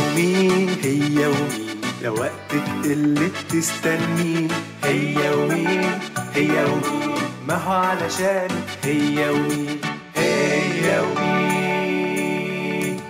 ومين هي ومين لو وقتك اللي بتستنيه هي ومين هي ومين ما هو علشان هي ومين هي ومين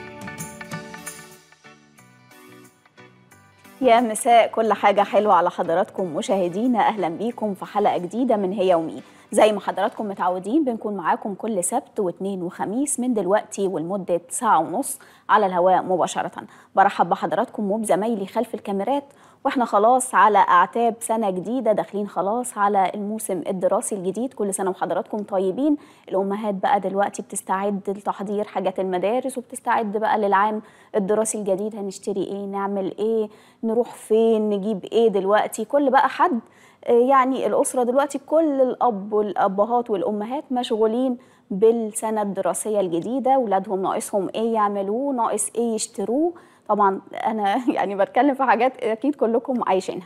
يا مساء كل حاجة حلوة على حضراتكم مشاهدينا أهلا بيكم في حلقة جديدة من هي ومي زي ما حضراتكم متعودين بنكون معاكم كل سبت واثنين وخميس من دلوقتي ولمدة ساعة ونص على الهواء مباشرة برحب بحضراتكم وبزمايلي خلف الكاميرات واحنا خلاص على اعتاب سنه جديده داخلين خلاص على الموسم الدراسي الجديد كل سنه وحضراتكم طيبين الامهات بقى دلوقتي بتستعد لتحضير حاجات المدارس وبتستعد بقى للعام الدراسي الجديد هنشتري ايه نعمل ايه نروح فين نجيب ايه دلوقتي كل بقى حد آه، يعني الاسره دلوقتي كل الاب والابهات والامهات مشغولين بالسنه الدراسيه الجديده ولادهم ناقصهم ايه يعملوه ناقص ايه يشتروه طبعا انا يعني بتكلم في حاجات اكيد كلكم عايشينها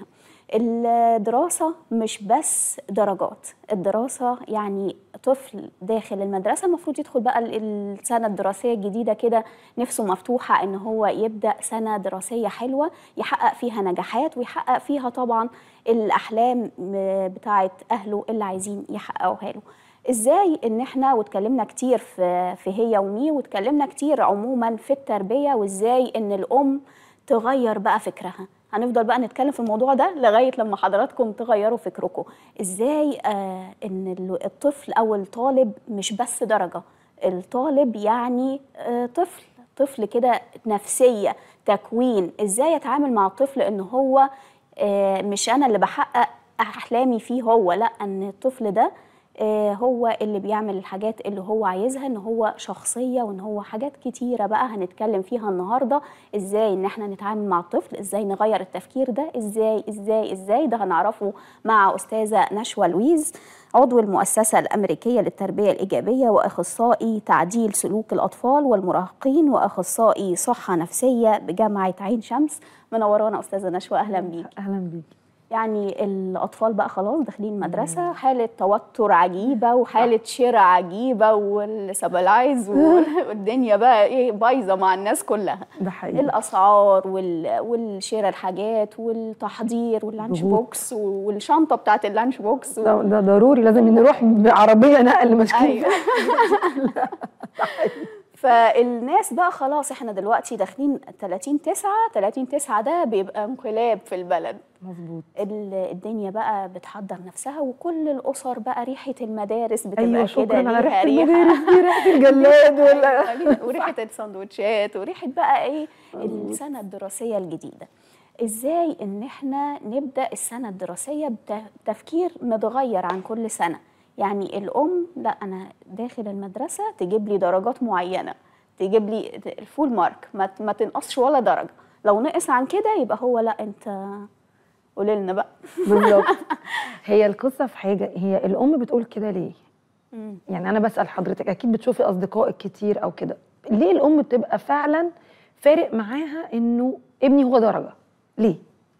الدراسة مش بس درجات الدراسة يعني طفل داخل المدرسة المفروض يدخل بقى ال- السنة الدراسية الجديدة كده نفسه مفتوحة ان هو يبدأ سنة دراسية حلوة يحقق فيها نجاحات ويحقق فيها طبعا الأحلام م- بتاعت أهله اللي عايزين يحققوها له ازاي ان احنا واتكلمنا كتير في في هي ومي واتكلمنا كتير عموما في التربيه وازاي ان الام تغير بقى فكرها هنفضل بقى نتكلم في الموضوع ده لغايه لما حضراتكم تغيروا فكركم ازاي آه ان ال- الطفل او الطالب مش بس درجه الطالب يعني آه طفل طفل كده نفسيه تكوين ازاي اتعامل مع الطفل ان هو آه مش انا اللي بحقق احلامي فيه هو لا ان الطفل ده آه، هو اللي بيعمل الحاجات اللي هو عايزها ان هو شخصيه وان هو حاجات كتيره بقى هنتكلم فيها النهارده ازاي ان احنا نتعامل مع الطفل ازاي نغير التفكير ده ازاي ازاي ازاي ده هنعرفه مع استاذه نشوى لويز عضو المؤسسه الامريكيه للتربيه الايجابيه واخصائي تعديل سلوك الاطفال والمراهقين واخصائي صحه نفسيه بجامعه عين شمس منورانا استاذه نشوى اهلا بيك اهلا بيكي يعني الأطفال بقى خلاص داخلين مدرسة حالة توتر عجيبة وحالة شراء عجيبة والسبلايز والدنيا بقى إيه بايظة مع الناس كلها ده حقيقي الأسعار وال... والشراء الحاجات والتحضير واللانش ضغوط. بوكس والشنطة بتاعت اللانش بوكس ده, ده ضروري لازم نروح بعربيه نقل ماشيين أيوة. فالناس بقى خلاص احنا دلوقتي داخلين 30 9 30 9 ده بيبقى انقلاب في البلد مظبوط ال- الدنيا بقى بتحضر نفسها وكل الاسر بقى ريحه المدارس بتبقى ايوه كده شكرا على ليها ريحه المدارس دي ريحه الجلاد ولا أيوة، وريحه السندوتشات وريحه بقى ايه السنه الدراسيه الجديده ازاي ان احنا نبدا السنه الدراسيه بت- بتفكير متغير عن كل سنه يعني الام لا انا داخل المدرسه تجيب لي درجات معينه تجيب لي الفول مارك ما ت- ما تنقصش ولا درجه لو نقص عن كده يبقى هو لا انت قولي لنا بقى بالظبط هي القصه في حاجه هي الام بتقول كده ليه يعني انا بسال حضرتك اكيد بتشوفي اصدقائك كتير او كده ليه الام بتبقى فعلا فارق معاها انه ابني هو درجه ليه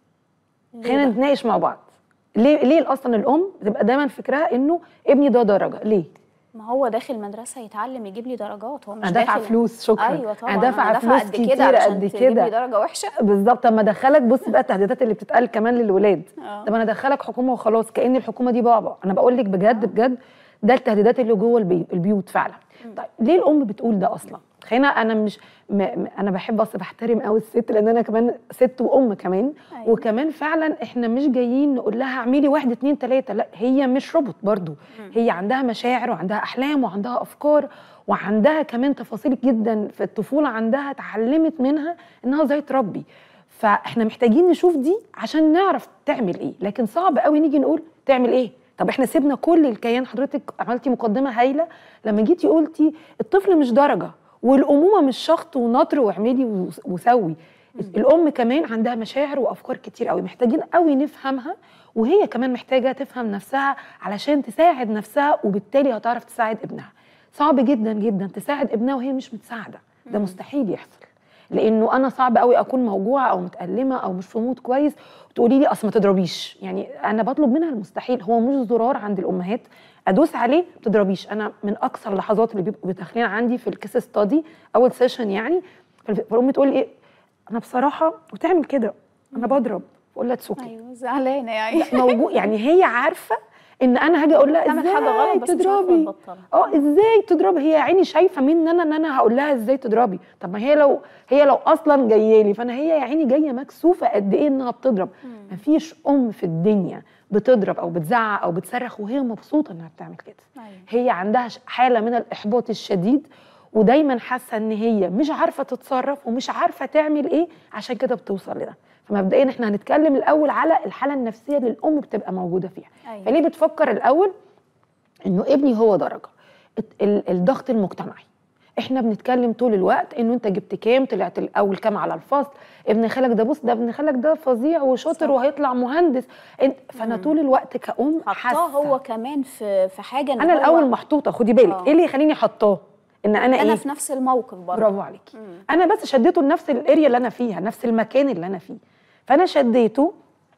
خلينا نتناقش مع بعض ليه ليه اصلا الام بتبقى دايما فكرها انه ابني ده درجه ليه ما هو داخل مدرسة يتعلم يجيب لي درجات هو مش انا دافعه داخل فلوس شكرا ايوه طبعا انا دافعه أنا فلوس قد كتير كده عشان قد تجيب لي كده درجة وحشة بالظبط طب ما ادخلك بص بقى التهديدات اللي بتتقال كمان للولاد آه. طب انا ادخلك حكومه وخلاص كان الحكومه دي بابا انا بقول لك بجد بجد ده التهديدات اللي جوه البي- البيوت فعلا طيب ليه الام بتقول ده اصلا خلينا انا مش م... م- انا بحب اصلا بحترم قوي الست لان انا كمان ست وام كمان أيوة. وكمان فعلا احنا مش جايين نقول لها اعملي واحد اتنين تلاته لا هي مش روبوت برضو هي عندها مشاعر وعندها احلام وعندها افكار وعندها كمان تفاصيل جدا في الطفوله عندها اتعلمت منها انها ازاي تربي فاحنا محتاجين نشوف دي عشان نعرف تعمل ايه لكن صعب قوي نيجي نقول تعمل ايه طب احنا سيبنا كل الكيان حضرتك عملتي مقدمه هايله لما جيتي قلتي الطفل مش درجه والامومه مش شخط ونطر واعملي وس- وسوي الام كمان عندها مشاعر وافكار كتير قوي محتاجين قوي نفهمها وهي كمان محتاجه تفهم نفسها علشان تساعد نفسها وبالتالي هتعرف تساعد ابنها صعب جدا جدا تساعد ابنها وهي مش متساعده ده مستحيل يحصل لانه انا صعب قوي اكون موجوعه او متالمه او مش في مود كويس وتقولي لي اصل ما تضربيش يعني انا بطلب منها المستحيل هو مش زرار عند الامهات ادوس عليه ما تضربيش انا من اكثر اللحظات اللي بيبقوا داخلين عندي في الكيس ستادي اول سيشن يعني فالام تقول لي ايه انا بصراحه وتعمل كده انا بضرب اقول لها تسوكي ايوه زعلانه يعني موجود يعني هي عارفه ان انا هاجي اقول لها تعمل ازاي حاجة غلط بس مش عارفة تضربي تبطلها. اه ازاي تضربي هي يا عيني شايفه مني انا ان انا هقول لها ازاي تضربي طب ما هي لو هي لو اصلا جايه لي فانا هي يا عيني جايه مكسوفه قد ايه انها بتضرب مفيش ام في الدنيا بتضرب او بتزعق او بتصرخ وهي مبسوطه انها بتعمل كده أيوة. هي عندها ش- حاله من الاحباط الشديد ودايما حاسه ان هي مش عارفه تتصرف ومش عارفه تعمل ايه عشان كده بتوصل لده فمبدئيا احنا هنتكلم الاول على الحاله النفسيه اللي الام بتبقى موجوده فيها أيوة. فليه بتفكر الاول انه ابني هو درجه الت- ال- الضغط المجتمعي احنا بنتكلم طول الوقت انه انت جبت كام طلعت الاول كام على الفصل ابن خالك ده بص ده ابن خالك ده فظيع وشاطر صح. وهيطلع مهندس انت فانا طول الوقت كأم حطاه حاسه هو كمان في في حاجه إن انا هو- الاول محطوطه خدي بالك آه. ايه اللي يخليني حطاه ان انا انا ايه في نفس الموقف برضه برافو عليكي انا بس شديته لنفس الاريا اللي انا فيها نفس المكان اللي انا فيه فانا شديته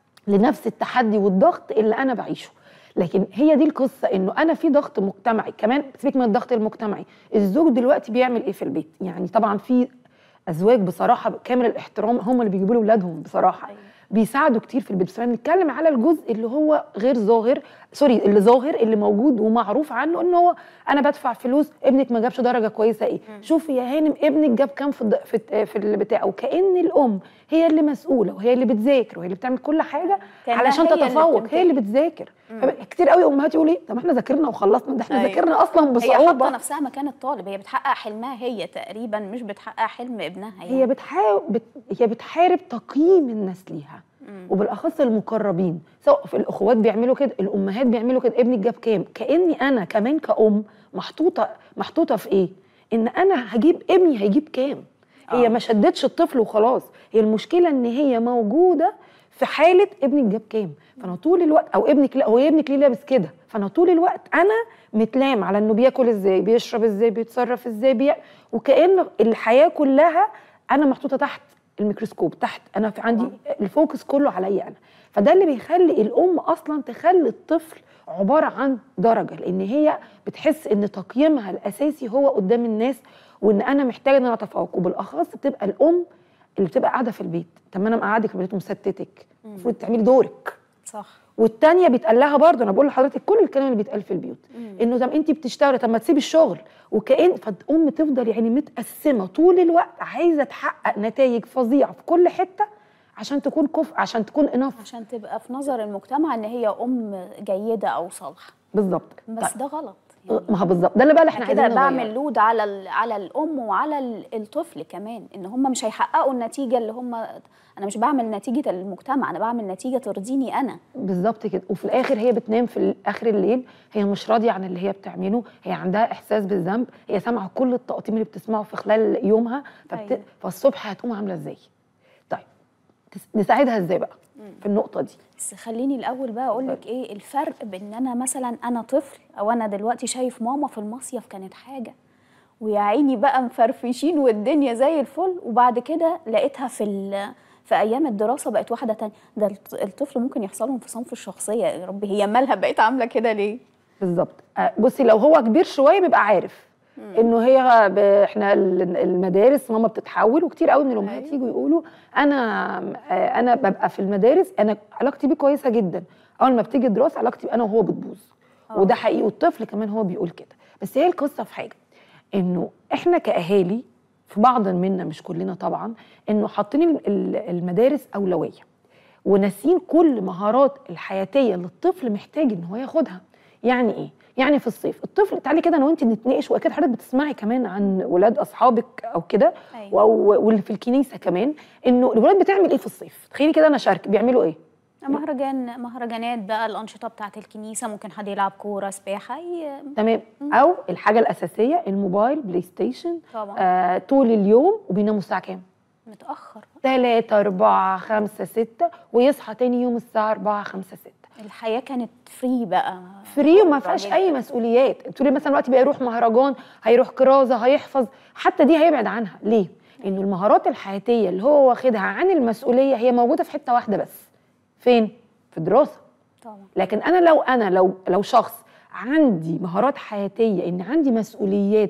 لنفس التحدي والضغط اللي انا بعيشه لكن هي دي القصه انه انا في ضغط مجتمعي كمان سيبك من الضغط المجتمعي الزوج دلوقتي بيعمل ايه في البيت يعني طبعا في ازواج بصراحه كامل الاحترام هم اللي بيجيبوا له اولادهم بصراحه أيوة. بيساعدوا كتير في البيت بس بنتكلم على الجزء اللي هو غير ظاهر سوري اللي ظاهر اللي موجود ومعروف عنه ان هو انا بدفع فلوس ابنك ما جابش درجه كويسه ايه شوفي يا هانم ابنك جاب كام في الد- في في البتاع وكأن الام هي اللي مسؤوله وهي اللي بتذاكر وهي اللي بتعمل كل حاجه كأنها علشان هي اللي تتفوق بتمتحن. هي اللي بتذاكر فب- كتير قوي امهات يقولوا ايه طب ما احنا ذاكرنا وخلصنا ده احنا أيوة. ذاكرنا اصلا هي حاطه بصعوبه نفسها مكان الطالب هي بتحقق حلمها هي تقريبا مش بتحقق حلم ابنها يعني. هي بتحاول بت... هي بتحارب تقييم الناس ليها وبالاخص المقربين سواء في الاخوات بيعملوا كده الامهات بيعملوا كده ابنك جاب كام كاني انا كمان كأم محطوطه محطوطه في ايه ان انا هجيب ابني هيجيب كام هي آه. ما شدتش الطفل وخلاص هي المشكله ان هي موجوده في حاله ابنك جاب كام فانا طول الوقت او ابنك لا هو ابنك ليه لابس كده فانا طول الوقت انا متلام على انه بياكل ازاي بيشرب ازاي بيتصرف ازاي بي... وكأن الحياه كلها انا محطوطه تحت الميكروسكوب تحت انا في عندي الفوكس كله عليا انا فده اللي بيخلي الام اصلا تخلي الطفل عباره عن درجه لان هي بتحس ان تقييمها الاساسي هو قدام الناس وان انا محتاجه ان انا اتفوق وبالاخص بتبقى الام اللي بتبقى قاعده في البيت طب ما انا مقعدك في البيت ومستتك المفروض تعملي دورك صح والتانية بيتقال لها برضه انا بقول لحضرتك كل الكلام اللي بيتقال في البيوت انه طب انت بتشتغلي طب ما تسيبي الشغل وكأن فالام تفضل يعني متقسمه طول الوقت عايزه تحقق نتائج فظيعه في كل حته عشان تكون كفء عشان تكون اناف عشان تبقى في نظر المجتمع ان هي ام جيده او صالحه بالظبط بس طيب. ده غلط يعني ما هو بالظبط ده اللي بقى اللي احنا كده عايزين بعمل نغيره. لود على ال- على الام وعلى ال- الطفل كمان ان هم مش هيحققوا النتيجه اللي هم انا مش بعمل نتيجه المجتمع انا بعمل نتيجه ترضيني انا بالظبط كده وفي الاخر هي بتنام في اخر الليل هي مش راضيه عن اللي هي بتعمله هي عندها احساس بالذنب هي سامعه كل التقطيم اللي بتسمعه في خلال يومها فبت... أيوة. فالصبح هتقوم عامله ازاي طيب تس- نساعدها ازاي بقى في النقطه دي بس خليني الاول بقى اقول لك ايه الفرق بين انا مثلا انا طفل او انا دلوقتي شايف ماما في المصيف كانت حاجه ويا عيني بقى مفرفشين والدنيا زي الفل وبعد كده لقيتها في ال- في ايام الدراسه بقت واحده تانية ده الط- الطفل ممكن يحصل له انفصام في الشخصيه يا ربي هي مالها بقيت عامله كده ليه بالظبط آه، بصي لو هو كبير شويه بيبقى عارف انه هي ب... احنا ال- المدارس ماما بتتحول وكتير قوي من الامهات أيوة. يجوا يقولوا انا آه، انا ببقى في المدارس انا علاقتي بيه كويسه جدا اول ما بتيجي الدراسه علاقتي انا وهو بتبوظ آه. وده حقيقي والطفل كمان هو بيقول كده بس هي القصه في حاجه انه احنا كاهالي في بعض منا مش كلنا طبعا انه حاطين ال- ال- المدارس اولويه وناسين كل مهارات الحياتيه اللي الطفل محتاج ان هو ياخدها يعني ايه يعني في الصيف الطفل تعالي كده انا وانت نتناقش واكيد حضرتك بتسمعي كمان عن ولاد اصحابك او كده أيوة. او واللي في الكنيسه كمان انه الولاد بتعمل ايه في الصيف تخيلي كده انا شارك بيعملوا ايه مهرجان مهرجانات بقى الانشطه بتاعت الكنيسه ممكن حد يلعب كوره سباحه ي- تمام او الحاجه الاساسيه الموبايل بلاي ستيشن طبعا آه طول اليوم وبيناموا الساعه كام متاخر تلاتة أربعة خمسة ستة ويصحى تاني يوم الساعة أربعة خمسة ستة الحياه كانت فري بقى فري وما فيهاش جدا. أي مسؤوليات تقولي مثلا وقت بقى يروح مهرجان هيروح كرازة هيحفظ حتى دي هيبعد عنها ليه؟ لأنه المهارات الحياتية اللي هو واخدها عن المسؤولية هي موجودة في حتة واحدة بس فين؟ في الدراسة طبعا لكن انا لو انا لو لو شخص عندي مهارات حياتيه ان عندي مسؤوليات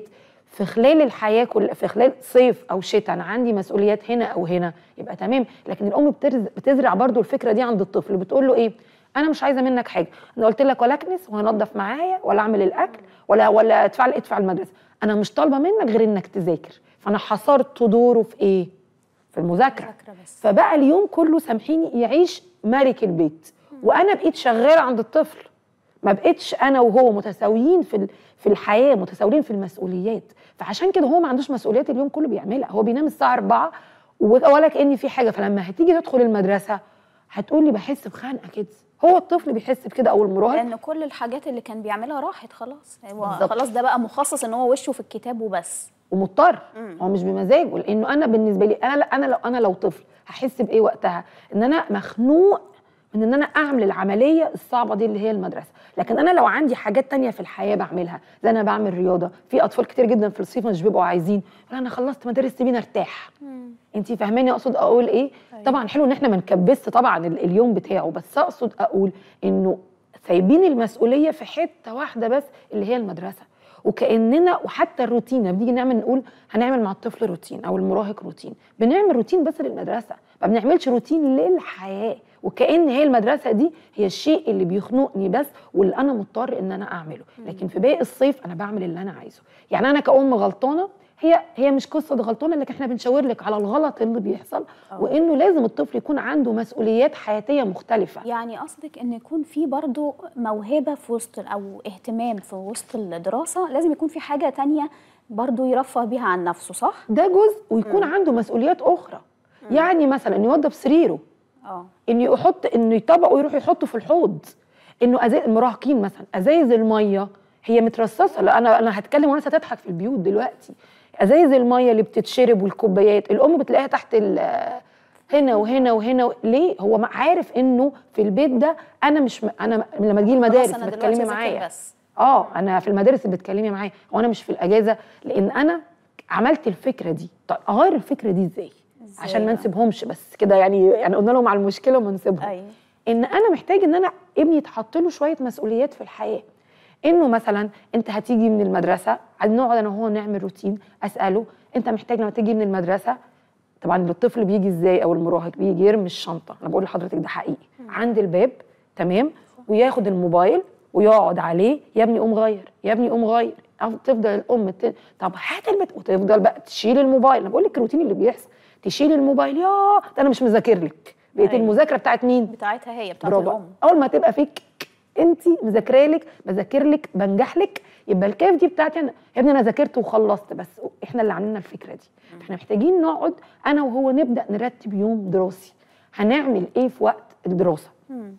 في خلال الحياه كل في خلال صيف او شتاء انا عندي مسؤوليات هنا او هنا يبقى تمام لكن الام بترز- بتزرع برضو الفكره دي عند الطفل بتقول له ايه انا مش عايزه منك حاجه انا قلت لك ولا اكنس وهنضف معايا ولا اعمل الاكل ولا ولا ادفع ادفع المدرسه انا مش طالبه منك غير انك تذاكر فانا حصرت دوره في ايه في المذاكره مذاكرة بس. فبقى اليوم كله سامحيني يعيش ملك البيت وانا بقيت شغاله عند الطفل ما بقتش انا وهو متساويين في ال- في الحياه متساويين في المسؤوليات فعشان كده هو ما عندوش مسؤوليات اليوم كله بيعملها هو بينام الساعه 4 و- ولا كاني في حاجه فلما هتيجي تدخل المدرسه هتقول لي بحس بخنقه كده هو الطفل بيحس بكده او المراهق لان كل الحاجات اللي كان بيعملها راحت خلاص هو بالظبط. خلاص ده بقى مخصص ان هو وشه في الكتاب وبس ومضطر هو مش بمزاجه لانه انا بالنسبه لي انا انا لو انا لو طفل هحس بايه وقتها ان انا مخنوق من ان انا اعمل العمليه الصعبه دي اللي هي المدرسه لكن انا لو عندي حاجات تانية في الحياه بعملها زي انا بعمل رياضه في اطفال كتير جدا في الصيف مش بيبقوا عايزين يقول انا خلصت مدارس سيبيني ارتاح انت فاهماني اقصد اقول ايه طبعا حلو ان احنا ما نكبسش طبعا ال- اليوم بتاعه بس اقصد اقول انه سايبين المسؤوليه في حته واحده بس اللي هي المدرسه وكاننا وحتى الروتين لما بنيجي نعمل نقول هنعمل مع الطفل روتين او المراهق روتين بنعمل روتين بس للمدرسه ما بنعملش روتين للحياه وكان هي المدرسه دي هي الشيء اللي بيخنقني بس واللي انا مضطر ان انا اعمله لكن في باقي الصيف انا بعمل اللي انا عايزه يعني انا كأم غلطانه هي هي مش قصه غلطانه لكن احنا بنشاور لك على الغلط اللي بيحصل وانه لازم الطفل يكون عنده مسؤوليات حياتيه مختلفه يعني قصدك ان يكون في برضو موهبه في وسط او اهتمام في وسط الدراسه لازم يكون في حاجه تانية برضو يرفه بيها عن نفسه صح ده جزء ويكون عنده مسؤوليات اخرى يعني مثلا انه يوضب سريره اه انه يحط انه يطبق ويروح يحطه في الحوض انه أزاي المراهقين مثلا ازايز الميه هي مترصصه لا انا انا هتكلم وناس هتضحك في البيوت دلوقتي ازايز الميه اللي بتتشرب والكوبايات الام بتلاقيها تحت ال- هنا وهنا وهنا و- ليه هو ما- عارف انه في البيت ده انا مش م- انا لما تجي المدارس خلاص انا دلوقتي بتكلمي أذاكر معايا بس اه انا في المدارس اللي بتكلمي معايا وانا مش في الاجازه لان انا عملت الفكره دي طيب اغير الفكره دي ازاي إزاي عشان ما بقى؟ نسيبهمش بس كده يعني يعني قلنا لهم على المشكله وما نسيبهم ايوه ان انا محتاج ان انا ابني يتحط له شويه مسؤوليات في الحياه انه مثلا انت هتيجي من المدرسه عايز نقعد انا وهو نعمل روتين اساله انت محتاج لما تيجي من المدرسه طبعا الطفل بيجي ازاي او المراهق بيجي يرمي الشنطه انا بقول لحضرتك ده حقيقي عند الباب تمام وياخد الموبايل ويقعد عليه يا ابني قوم غير يا ابني قوم غير أو تفضل الام ت... طب هات البت وتفضل بقى تشيل الموبايل انا بقول لك الروتين اللي بيحصل تشيل الموبايل يا ده انا مش مذاكر لك بقيت أيوة. المذاكره بتاعت مين بتاعتها هي بتاعت برافو الام اول ما تبقى فيك انت مذاكره لك بذاكر لك بنجح لك يبقى الكاف دي بتاعتي انا يا ابني انا ذاكرت وخلصت بس احنا اللي عاملين الفكره دي احنا محتاجين نقعد انا وهو نبدا نرتب يوم دراسي هنعمل ايه في وقت الدراسه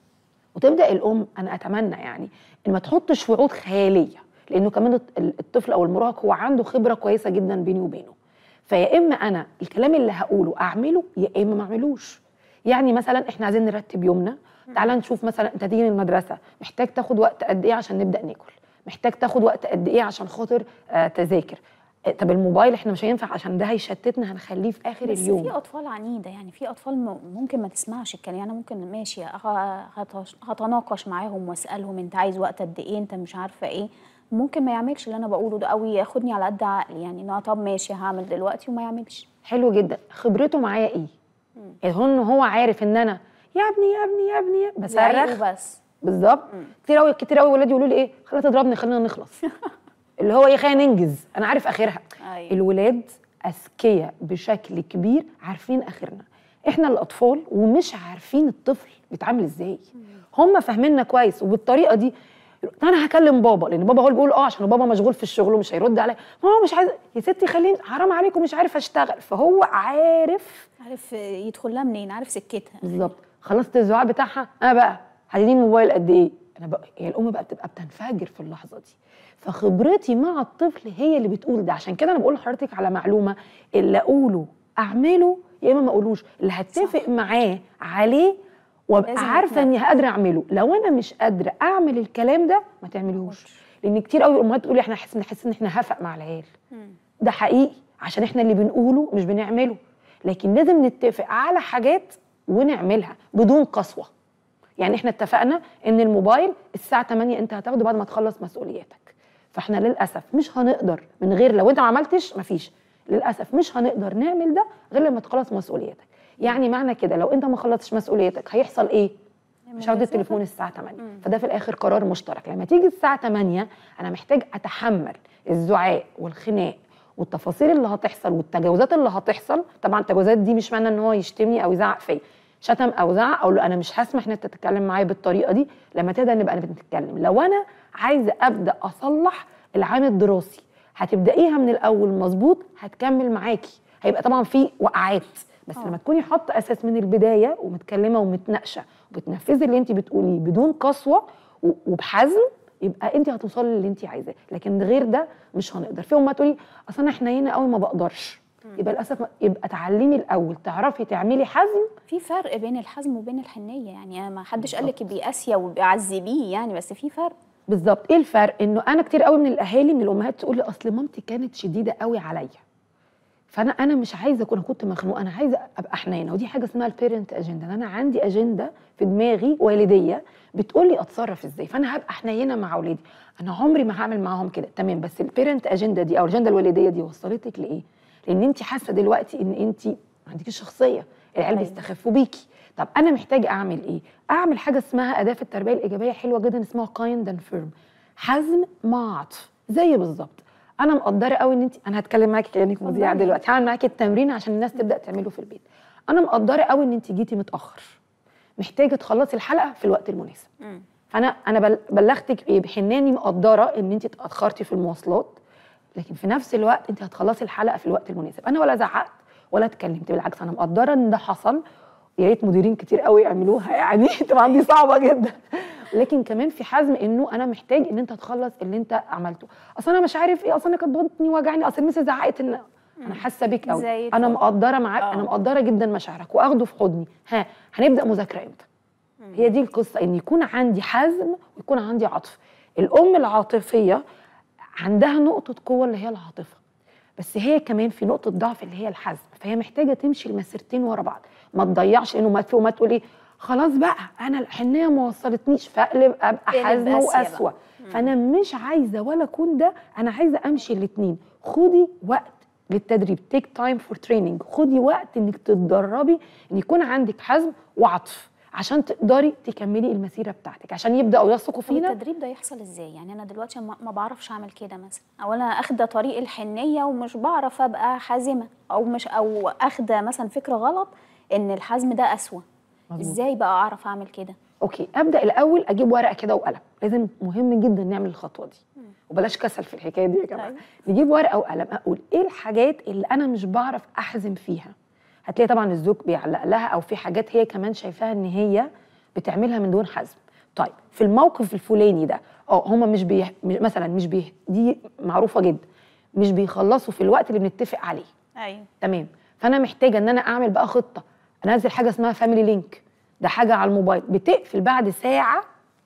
وتبدا الام انا اتمنى يعني ان ما تحطش وعود خياليه لانه كمان الط- الطفل او المراهق هو عنده خبره كويسه جدا بيني وبينه فيا اما انا الكلام اللي هقوله اعمله يا اما ما اعملوش يعني مثلا احنا عايزين نرتب يومنا تعال نشوف مثلا انت تيجي من المدرسه محتاج تاخد وقت قد ايه عشان نبدا ناكل محتاج تاخد وقت قد ايه عشان خاطر آه تذاكر آه، طب الموبايل احنا مش هينفع عشان ده هيشتتنا هنخليه في اخر بس اليوم في اطفال عنيده يعني في اطفال م- ممكن ما تسمعش الكلام يعني أنا ممكن ماشي ه- هتش- هتناقش معاهم واسالهم انت عايز وقت قد ايه انت مش عارفه ايه ممكن ما يعملش اللي انا بقوله ده او ياخدني على قد عقلي يعني لا طب ماشي هعمل دلوقتي وما يعملش حلو جدا خبرته معايا ايه يعني هو ان هو عارف ان انا يا ابني يا ابني يا ابني يا- بصرخ زعيق وبس بالظبط كتير قوي كتير قوي ولاد يقولوا لي ايه خلينا تضربني خلينا نخلص اللي هو ايه خلينا ننجز انا عارف اخرها أيوة. الولاد اذكياء بشكل كبير عارفين اخرنا احنا الاطفال ومش عارفين الطفل بيتعامل ازاي هم فاهميننا كويس وبالطريقه دي انا هكلم بابا لان بابا هو اللي بيقول اه عشان بابا مشغول في الشغل ومش هيرد عليا ما هو مش عايز يا ستي خليني حرام عليكم مش عارف اشتغل فهو عارف عارف يدخل لها منين عارف سكتها بالظبط خلصت الزعاق بتاعها انا بقى هتديني الموبايل قد ايه انا بقى هي الام بقى بتبقى بتنفجر في اللحظه دي فخبرتي مع الطفل هي اللي بتقول ده عشان كده انا بقول لحضرتك على معلومه اللي اقوله اعمله يا اما ما اقولوش اللي هتفق معاه عليه وابقى لازم عارفه اني قادره اعمله لو انا مش قادره اعمل الكلام ده ما تعمليهوش لان كتير قوي الامهات تقول احنا حاسين نحس ان احنا هفق مع العيال ده حقيقي عشان احنا اللي بنقوله مش بنعمله لكن لازم نتفق على حاجات ونعملها بدون قسوه يعني احنا اتفقنا ان الموبايل الساعه 8 انت هتاخده بعد ما تخلص مسؤولياتك فاحنا للاسف مش هنقدر من غير لو انت ما عملتش مفيش للاسف مش هنقدر نعمل ده غير لما تخلص مسؤوليتك يعني معنى كده لو انت ما خلصتش مسؤوليتك هيحصل ايه مش هاخد التليفون الساعه 8 فده في الاخر قرار مشترك لما تيجي الساعه 8 انا محتاج اتحمل الزعاق والخناق والتفاصيل اللي هتحصل والتجاوزات اللي هتحصل طبعا التجاوزات دي مش معنى ان هو يشتمني او يزعق فيا شتم او زعق اقول له انا مش هسمح ان انت تتكلم معايا بالطريقه دي لما تقدر نبقى بنتكلم لو انا عايزه ابدا اصلح العام الدراسي هتبدايها من الاول مظبوط هتكمل معاكي هيبقى طبعا في وقعات بس آه. لما تكوني حاطه اساس من البدايه ومتكلمه ومتناقشه وبتنفذي اللي انت بتقوليه بدون قسوه و- وبحزم يبقى انت هتوصلي للي انت عايزاه لكن غير ده مش هنقدر في ما تقولي اصل انا حنينه قوي ما بقدرش يبقى للاسف ما- يبقى تعلمي الاول تعرفي تعملي حزم في فرق بين الحزم وبين الحنيه يعني ما حدش قال لك ابقي قاسيه وبيعذبيه يعني بس في فرق بالظبط ايه الفرق انه انا كتير قوي من الاهالي من الامهات تقول لي اصل مامتي كانت شديده قوي عليا فانا انا مش عايزه اكون أنا كنت مخنوقه انا عايزه ابقى حنينه ودي حاجه اسمها البيرنت اجندا انا عندي اجنده في دماغي والديه بتقول لي اتصرف ازاي فانا هبقى حنينه مع اولادي انا عمري ما هعمل معاهم كده تمام بس البيرنت اجندا دي او الاجنده الوالديه دي وصلتك لايه لان انت حاسه دلوقتي ان انت ما عندكيش شخصيه العيال أيوة. بيستخفوا بيكي طب انا محتاجه اعمل ايه اعمل حاجه اسمها اداه في التربيه الايجابيه حلوه جدا اسمها كايند اند فيرم حزم مع عطف زي بالظبط انا مقدره قوي ان انت انا هتكلم معاكي كانك مذيعه اتفضلي. دلوقتي هعمل معاكي التمرين عشان الناس تبدا تعمله في البيت انا مقدره قوي ان انت جيتي متاخر محتاجه تخلصي الحلقه في الوقت المناسب مم. فانا انا بل- بلغتك بايه بحناني مقدره ان انت اتاخرتي في المواصلات لكن في نفس الوقت انت هتخلصي الحلقه في الوقت المناسب انا ولا زعقت ولا اتكلمت بالعكس انا مقدره ان ده حصل يا ريت مديرين كتير قوي يعملوها يعني طبعا دي صعبه جدا لكن كمان في حزم انه انا محتاج ان انت تخلص اللي انت عملته اصل انا مش عارف ايه اصل انا كانت بطني وجعني اصل المس زعقت ان انا حاسه بيك زي قوي الفل. انا مقدره معاك آه. انا مقدره جدا مشاعرك واخده في حضني ها هنبدا مذاكره امتى هي دي القصه ان يكون عندي حزم ويكون عندي عطف الام العاطفيه عندها نقطه قوه اللي هي العاطفه بس هي كمان في نقطه ضعف اللي هي الحزم فهي محتاجه تمشي المسيرتين ورا بعض ما تضيعش لانه ما وما تقول ايه خلاص بقى انا الحنيه ما وصلتنيش فاقلب ابقى تقلب حازمه قاسية بقى. واسوأ فانا مش عايزه ولا اكون ده انا عايزه امشي الاثنين خدي وقت للتدريب تيك تايم فور تريننج خدي وقت انك تتدربي ان يكون عندك حزم وعطف عشان تقدري تكملي المسيره بتاعتك عشان يبداوا يثقوا طب فينا التدريب ده يحصل ازاي يعني انا دلوقتي ما ما بعرفش اعمل كده مثلا او انا اخده طريق الحنيه ومش بعرف ابقى حازمه او مش او اخده مثلا فكره غلط ان الحزم ده اسوأ مظبوط. ازاي بقى اعرف اعمل كده اوكي ابدا الاول اجيب ورقه كده وقلم لازم مهم جدا نعمل الخطوه دي وبلاش كسل في الحكايه دي يا جماعه أيوة. نجيب ورقه وقلم اقول ايه الحاجات اللي انا مش بعرف احزم فيها هتلاقي طبعا الزوج بيعلق لها او في حاجات هي كمان شايفاها ان هي بتعملها من دون حزم طيب في الموقف الفلاني ده اه هما مش بي... مش- مثلا مش بي... دي معروفه جدا مش بيخلصوا في الوقت اللي بنتفق عليه ايوه تمام فانا محتاجه ان انا اعمل بقى خطه انزل حاجه اسمها فاميلي لينك ده حاجه على الموبايل بتقفل بعد ساعه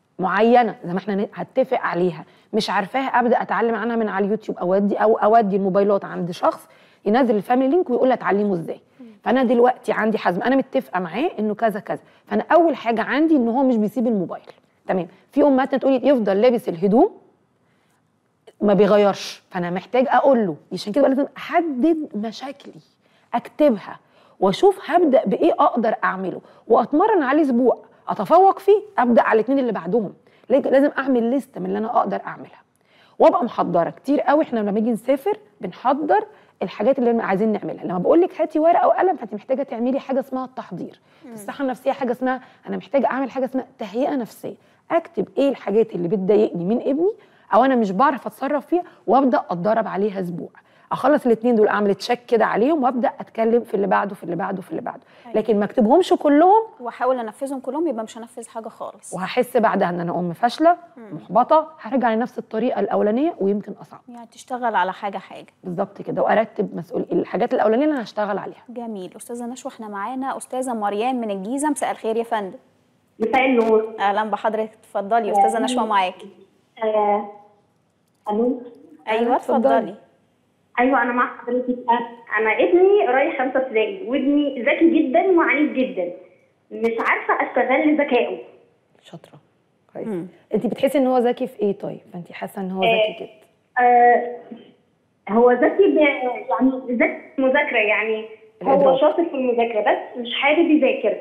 معينه زي ما احنا ن- هتفق عليها مش عارفاها ابدا اتعلم عنها من على اليوتيوب اودي او اودي الموبايلات عند شخص ينزل الفاميلي لينك ويقول لي اتعلمه ازاي فانا دلوقتي عندي حزم انا متفقه معاه انه كذا كذا فانا اول حاجه عندي ان هو مش بيسيب الموبايل تمام في امهات تقولي يفضل لابس الهدوم ما بيغيرش فانا محتاج اقول له عشان كده بقى لازم احدد مشاكلي اكتبها واشوف هبدا بايه اقدر اعمله واتمرن عليه اسبوع اتفوق فيه ابدا على الاثنين اللي بعدهم لازم لازم اعمل لسته من اللي انا اقدر اعملها وابقى محضره كتير قوي احنا لما نيجي نسافر بنحضر الحاجات اللي احنا عايزين نعملها لما بقول لك هاتي ورقه وقلم فانت محتاجه تعملي حاجه اسمها التحضير في الصحه النفسيه حاجه اسمها انا محتاجه اعمل حاجه اسمها تهيئه نفسيه اكتب ايه الحاجات اللي بتضايقني من ابني او انا مش بعرف اتصرف فيها وابدا اتدرب عليها اسبوع اخلص الاثنين دول اعمل تشيك كده عليهم وابدا اتكلم في اللي بعده في اللي بعده في اللي بعده أيوة. لكن ما اكتبهمش كلهم واحاول انفذهم كلهم يبقى مش هنفذ حاجه خالص وهحس بعدها ان انا ام فاشله محبطه هرجع لنفس الطريقه الاولانيه ويمكن اصعب يعني تشتغل على حاجه حاجه بالظبط كده وارتب مسؤول الحاجات الاولانيه اللي انا هشتغل عليها جميل استاذه نشوى احنا معانا استاذه مريم من الجيزه مساء الخير يا فندم مساء النور اهلا بحضرتك اتفضلي استاذه نشوى معاكي آه، الو ايوه اتفضلي. اتفضلي ايوه انا مع حضرتك آه، انا ابني رايح خمسه ابتدائي وابني ذكي جدا وعنيف جدا مش عارفه استغل ذكائه شاطره كويس مم. انت بتحسي ان هو ذكي في ايه طيب فانت حاسه ان هو ذكي كده آه هو ذكي ب- يعني ذكي في المذاكره يعني هو الإدراك. شاطر في المذاكره بس مش حابب يذاكر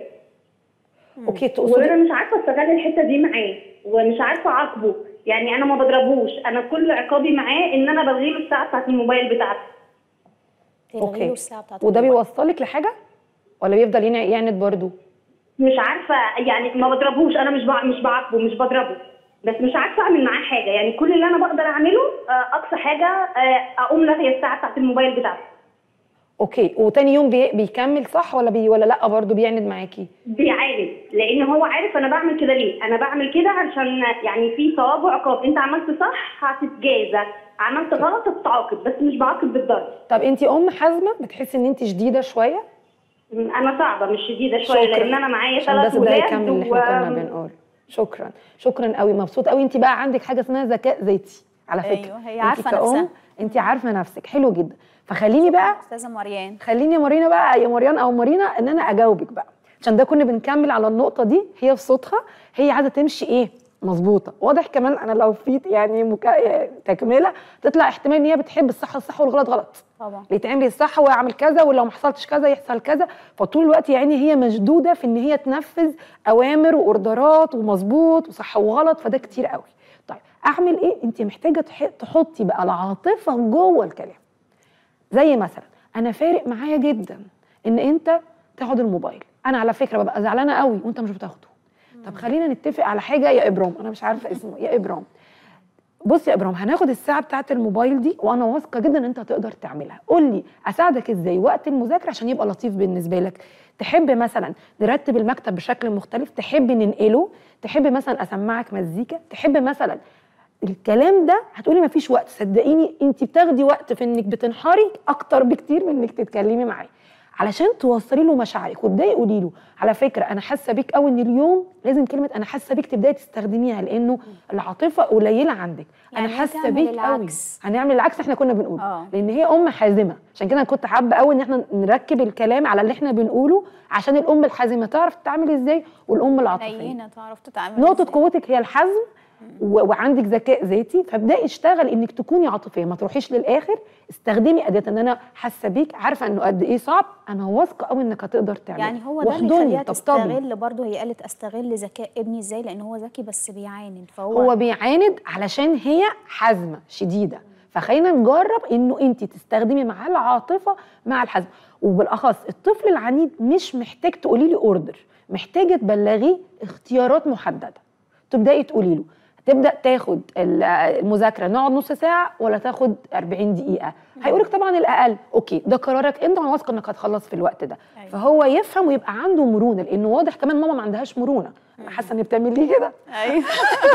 اوكي تقصدي وانا مش عارفه استغل الحته دي معاه ومش عارفه اعاقبه يعني انا ما بضربوش انا كل عقابي معاه ان انا بلغي له الساعه بتاعت الموبايل بتاعته تلغي اوكي له الساعه بتاعت وده الموبايل. بيوصلك لحاجه ولا بيفضل ينع- يعند برضو مش عارفه يعني ما بضربوش انا مش بع- مش بعاقبه مش بضربه بس مش عارفه اعمل معاه حاجه يعني كل اللي انا بقدر اعمله آه، اقصى حاجه آه، اقوم لاغيه الساعه بتاعت الموبايل بتاعته اوكي وتاني يوم بي... بيكمل صح ولا بي... ولا لا برضو بيعند معاكي بيعاند لان هو عارف انا بعمل كده ليه انا بعمل كده علشان يعني في ثواب وعقاب انت عملت صح هتتجازى عملت غلط هتتعاقب بس مش بعاقب بالضرب طب انت ام حازمه بتحسي ان انت شديده شويه انا صعبه مش شديده شويه شكراً. لان انا معايا عشان ثلاث بس ده ولاد يكمل اللي احنا كنا بنقول شكرا شكرا قوي مبسوط قوي انت بقى عندك حاجه اسمها ذكاء ذاتي على فكره أيوة، هي انت عارفة كأم نفسها. انت عارفه نفسك حلو جدا فخليني بقى استاذه مريان خليني يا مارينا بقى يا مريان او مارينا ان انا اجاوبك بقى عشان ده كنا بنكمل على النقطه دي هي في صوتها هي عايزه تمشي ايه مظبوطه واضح كمان انا لو في يعني مكا... تكمله تطلع احتمال ان هي بتحب الصح الصح والغلط غلط طبعا اللي يتعمل الصح واعمل كذا ولو ما حصلتش كذا يحصل كذا فطول الوقت يعني هي مشدوده في ان هي تنفذ اوامر واوردرات ومظبوط وصح وغلط فده كتير قوي طيب اعمل ايه انت محتاجه تح- تحطي بقى العاطفه جوه الكلام زي مثلا انا فارق معايا جدا ان انت تاخد الموبايل انا على فكره ببقى زعلانه قوي وانت مش بتاخده طب خلينا نتفق على حاجه يا ابرام انا مش عارفه اسمه يا ابرام بص يا ابرام هناخد الساعه بتاعه الموبايل دي وانا واثقه جدا ان انت هتقدر تعملها قول لي اساعدك ازاي وقت المذاكره عشان يبقى لطيف بالنسبه لك تحب مثلا نرتب المكتب بشكل مختلف تحب ننقله تحب مثلا اسمعك مزيكا تحب مثلا الكلام ده هتقولي مفيش وقت صدقيني انت بتاخدي وقت في انك بتنحري اكتر بكتير من انك تتكلمي معاه علشان توصلي له مشاعرك وابداي قولي له على فكره انا حاسه بيك قوي ان اليوم لازم كلمه انا حاسه بيك تبداي تستخدميها لانه العاطفه قليله عندك يعني انا هي حاسه تعمل بيك قوي العكس. هنعمل العكس احنا كنا بنقول آه. لان هي ام حازمه عشان كده انا كنت حابه قوي ان احنا نركب الكلام على اللي احنا بنقوله عشان الام الحازمه تعرف تتعامل ازاي والام العاطفيه نينه تعرف تتعامل نقطة إزاي. قوتك هي الحزم و- وعندك ذكاء ذاتي فابداي اشتغل انك تكوني عاطفيه ما تروحيش للاخر استخدمي اداه ان انا حاسه بيك عارفه انه قد ايه صعب انا واثقه قوي انك هتقدر تعمله يعني هو ده اللي واحضني، يخليها طبطبي. تستغل برضه هي قالت استغل ذكاء ابني ازاي لان هو ذكي بس بيعاند فهو هو بيعاند علشان هي حازمه شديده فخلينا نجرب انه انت تستخدمي معاه العاطفه مع الحزم وبالاخص الطفل العنيد مش محتاج تقولي لي اوردر محتاجه تبلغيه اختيارات محدده تبداي تقولي له تبدا تاخد ال- المذاكره نقعد نص ساعه ولا تاخد 40 دقيقه هيقولك طبعا الاقل اوكي ده قرارك انت وانا واثقه انك هتخلص في الوقت ده أيوة. فهو يفهم ويبقى عنده مرونه لانه واضح كمان ماما ما عندهاش مرونه انا حاسه ان بتعمل لي كده ايوه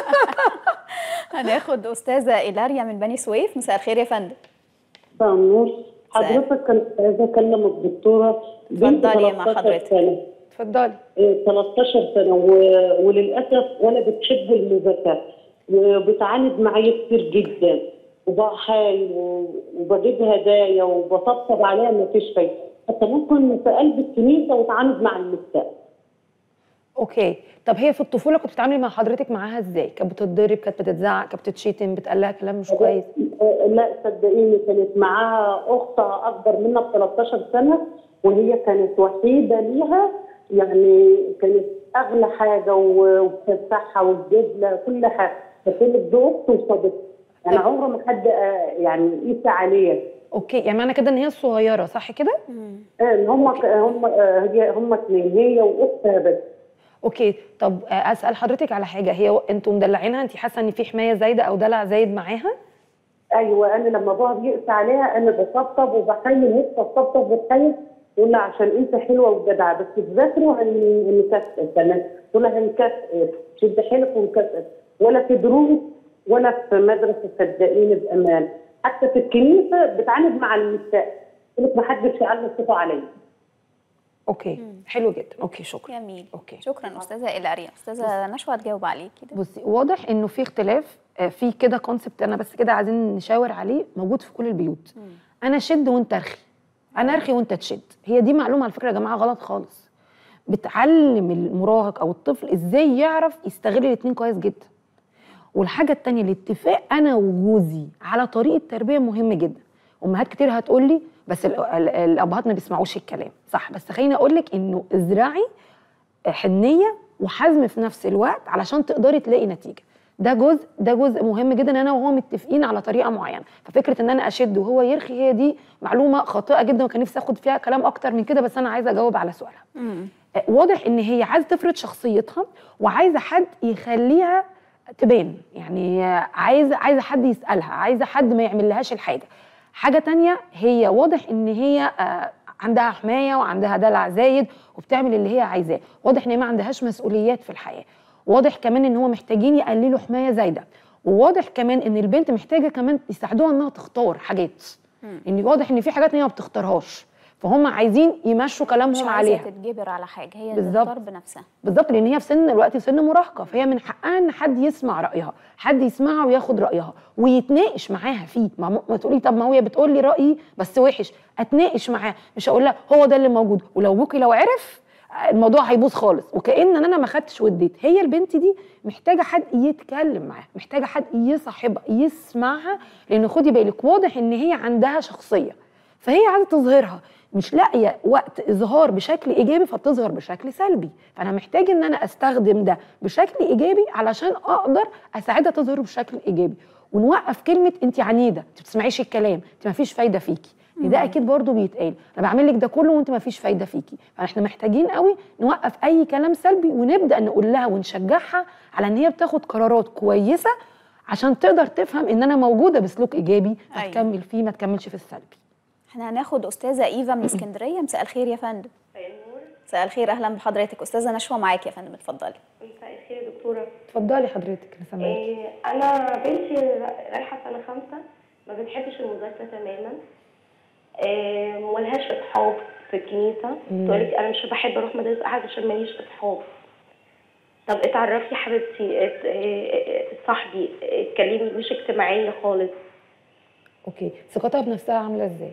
هناخد استاذه ايلاريا من بني سويف مساء الخير يا فندم مساء النور حضرتك كنت عايزه اكلم الدكتوره بنت اتفضلي يا مع 13 حضرتك. سنه اتفضلي إيه، 13 سنه و- وللاسف ولا بتحب المذاكره وبتعاند معايا كتير جدا وبحايل و- وبجيب هدايا وبطبطب عليها ما فيش فايده حتى ممكن في قلب الكنيسه وتعاند مع النساء اوكي طب هي في الطفوله كنت بتتعاملي مع حضرتك معاها ازاي كانت بتتضرب كانت بتتزعق كانت بتتشتم بتقلها كلام مش كويس آه، لا صدقيني كانت معاها اختها اكبر منها ب 13 سنه وهي كانت وحيده ليها يعني كانت اغلى حاجه و- وبتفتحها وتجيب لها كل حاجه فكانت دي اخت وصديقتي يعني طب- عمره ما حد آه، يعني قيس عليها اوكي يعني معنى كده ان هي الصغيره صح كده آه، هم هم آه، هي هم اثنين هي واختها بس اوكي طب آه، اسال حضرتك على حاجه هي انتوا مدلعينها انت حاسه ان في حمايه زايده او دلع زايد معاها ايوه انا لما ابوها بيقسى عليها انا بطبطب وبحيل هي بتطبطب وتحيل تقول لها عشان انت حلوه وجدعه بس تذاكروا هن- هنكسر كمان تقول لها هنكسر شد حيلك ونكسر ولا في دروس ولا في مدرسه صدقيني بامان حتى في الكنيسه بتعاند مع النساء تقول لك ما حدش يعلم صوته عليا اوكي حلو جدا اوكي شكرا جميل اوكي شكرا استاذه ايلاريا استاذه نشوى هتجاوب عليكي ده بصي واضح انه في اختلاف آه، في كده كونسبت انا بس كده عايزين نشاور عليه موجود في كل البيوت انا شد وانت ارخي انا ارخي وانت تشد هي دي معلومه على فكره يا جماعه غلط خالص بتعلم المراهق او الطفل ازاي يعرف يستغل الاثنين كويس جدا والحاجه التانية الاتفاق انا وجوزي على طريقه تربيه مهم جدا امهات كتير هتقول لي بس ال- ال- الابهات ما بيسمعوش الكلام صح بس خليني اقول لك انه ازرعي حنيه وحزم في نفس الوقت علشان تقدري تلاقي نتيجه ده جزء ده جزء مهم جدا ان انا وهو متفقين على طريقه معينه ففكره ان انا اشد وهو يرخي هي دي معلومه خاطئه جدا وكان نفسي اخد فيها كلام اكتر من كده بس انا عايزه اجاوب على سؤالها آه، واضح ان هي عايزه تفرض شخصيتها وعايزه حد يخليها تبان يعني آه، عايزه عايزه حد يسالها عايزه حد ما يعملهاش الحاجه حاجه تانية هي واضح ان هي آه، عندها حمايه وعندها دلع زايد وبتعمل اللي هي عايزاه واضح ان هي ما عندهاش مسؤوليات في الحياه واضح كمان ان هو محتاجين يقللوا حمايه زايده وواضح كمان ان البنت محتاجه كمان يساعدوها انها تختار حاجات ان واضح ان في حاجات هي ما بتختارهاش فهم عايزين يمشوا مش كلامهم عايزه عليها تتجبر على حاجه هي بالظبط. تختار بنفسها بالظبط لان هي في سن الوقت في سن مراهقه فهي من حقها ان حد يسمع رايها حد يسمعها وياخد رايها ويتناقش معاها فيه ما, م- ما تقولي طب ما هي بتقول لي رايي بس وحش اتناقش معاها مش هقول لها هو ده اللي موجود ولو ابوكي لو عرف الموضوع هيبوظ خالص وكأن ان انا ما خدتش واديت هي البنت دي محتاجه حد يتكلم معاها محتاجه حد يصاحبها يسمعها لان خدي بالك واضح ان هي عندها شخصيه فهي عايزه تظهرها مش لاقيه وقت اظهار بشكل ايجابي فبتظهر بشكل سلبي فانا محتاج ان انا استخدم ده بشكل ايجابي علشان اقدر اساعدها تظهر بشكل ايجابي ونوقف كلمه انت عنيده انت ما بتسمعيش الكلام انت ما فيش فايده فيكي لأن ده اكيد برضو بيتقال انا بعمل لك ده كله وانت ما فيش فايده فيكي فاحنا محتاجين قوي نوقف اي كلام سلبي ونبدا نقول لها ونشجعها على ان هي بتاخد قرارات كويسه عشان تقدر تفهم ان انا موجوده بسلوك ايجابي أيوة. فتكمل فيه ما تكملش في السلبي احنا هناخد استاذه ايفا من اسكندريه مساء الخير يا فندم مساء الخير اهلا بحضرتك استاذه نشوى معاكي يا فندم اتفضلي مساء الخير يا دكتورة اتفضلي حضرتك انا سامعاكي إيه أنا بنتي رايحة سنة خمسة ما بتحبش المذاكرة تماما إيه ملهاش أصحاب في الكنيسة تقولك أنا مش بحب أروح مدرسة أحد عشان ماليش أصحاب طب اتعرفي يا حبيبتي ات- إيه- إيه- صاحبي اتكلمي مش اجتماعية خالص اوكي ثقتها بنفسها عامله ازاي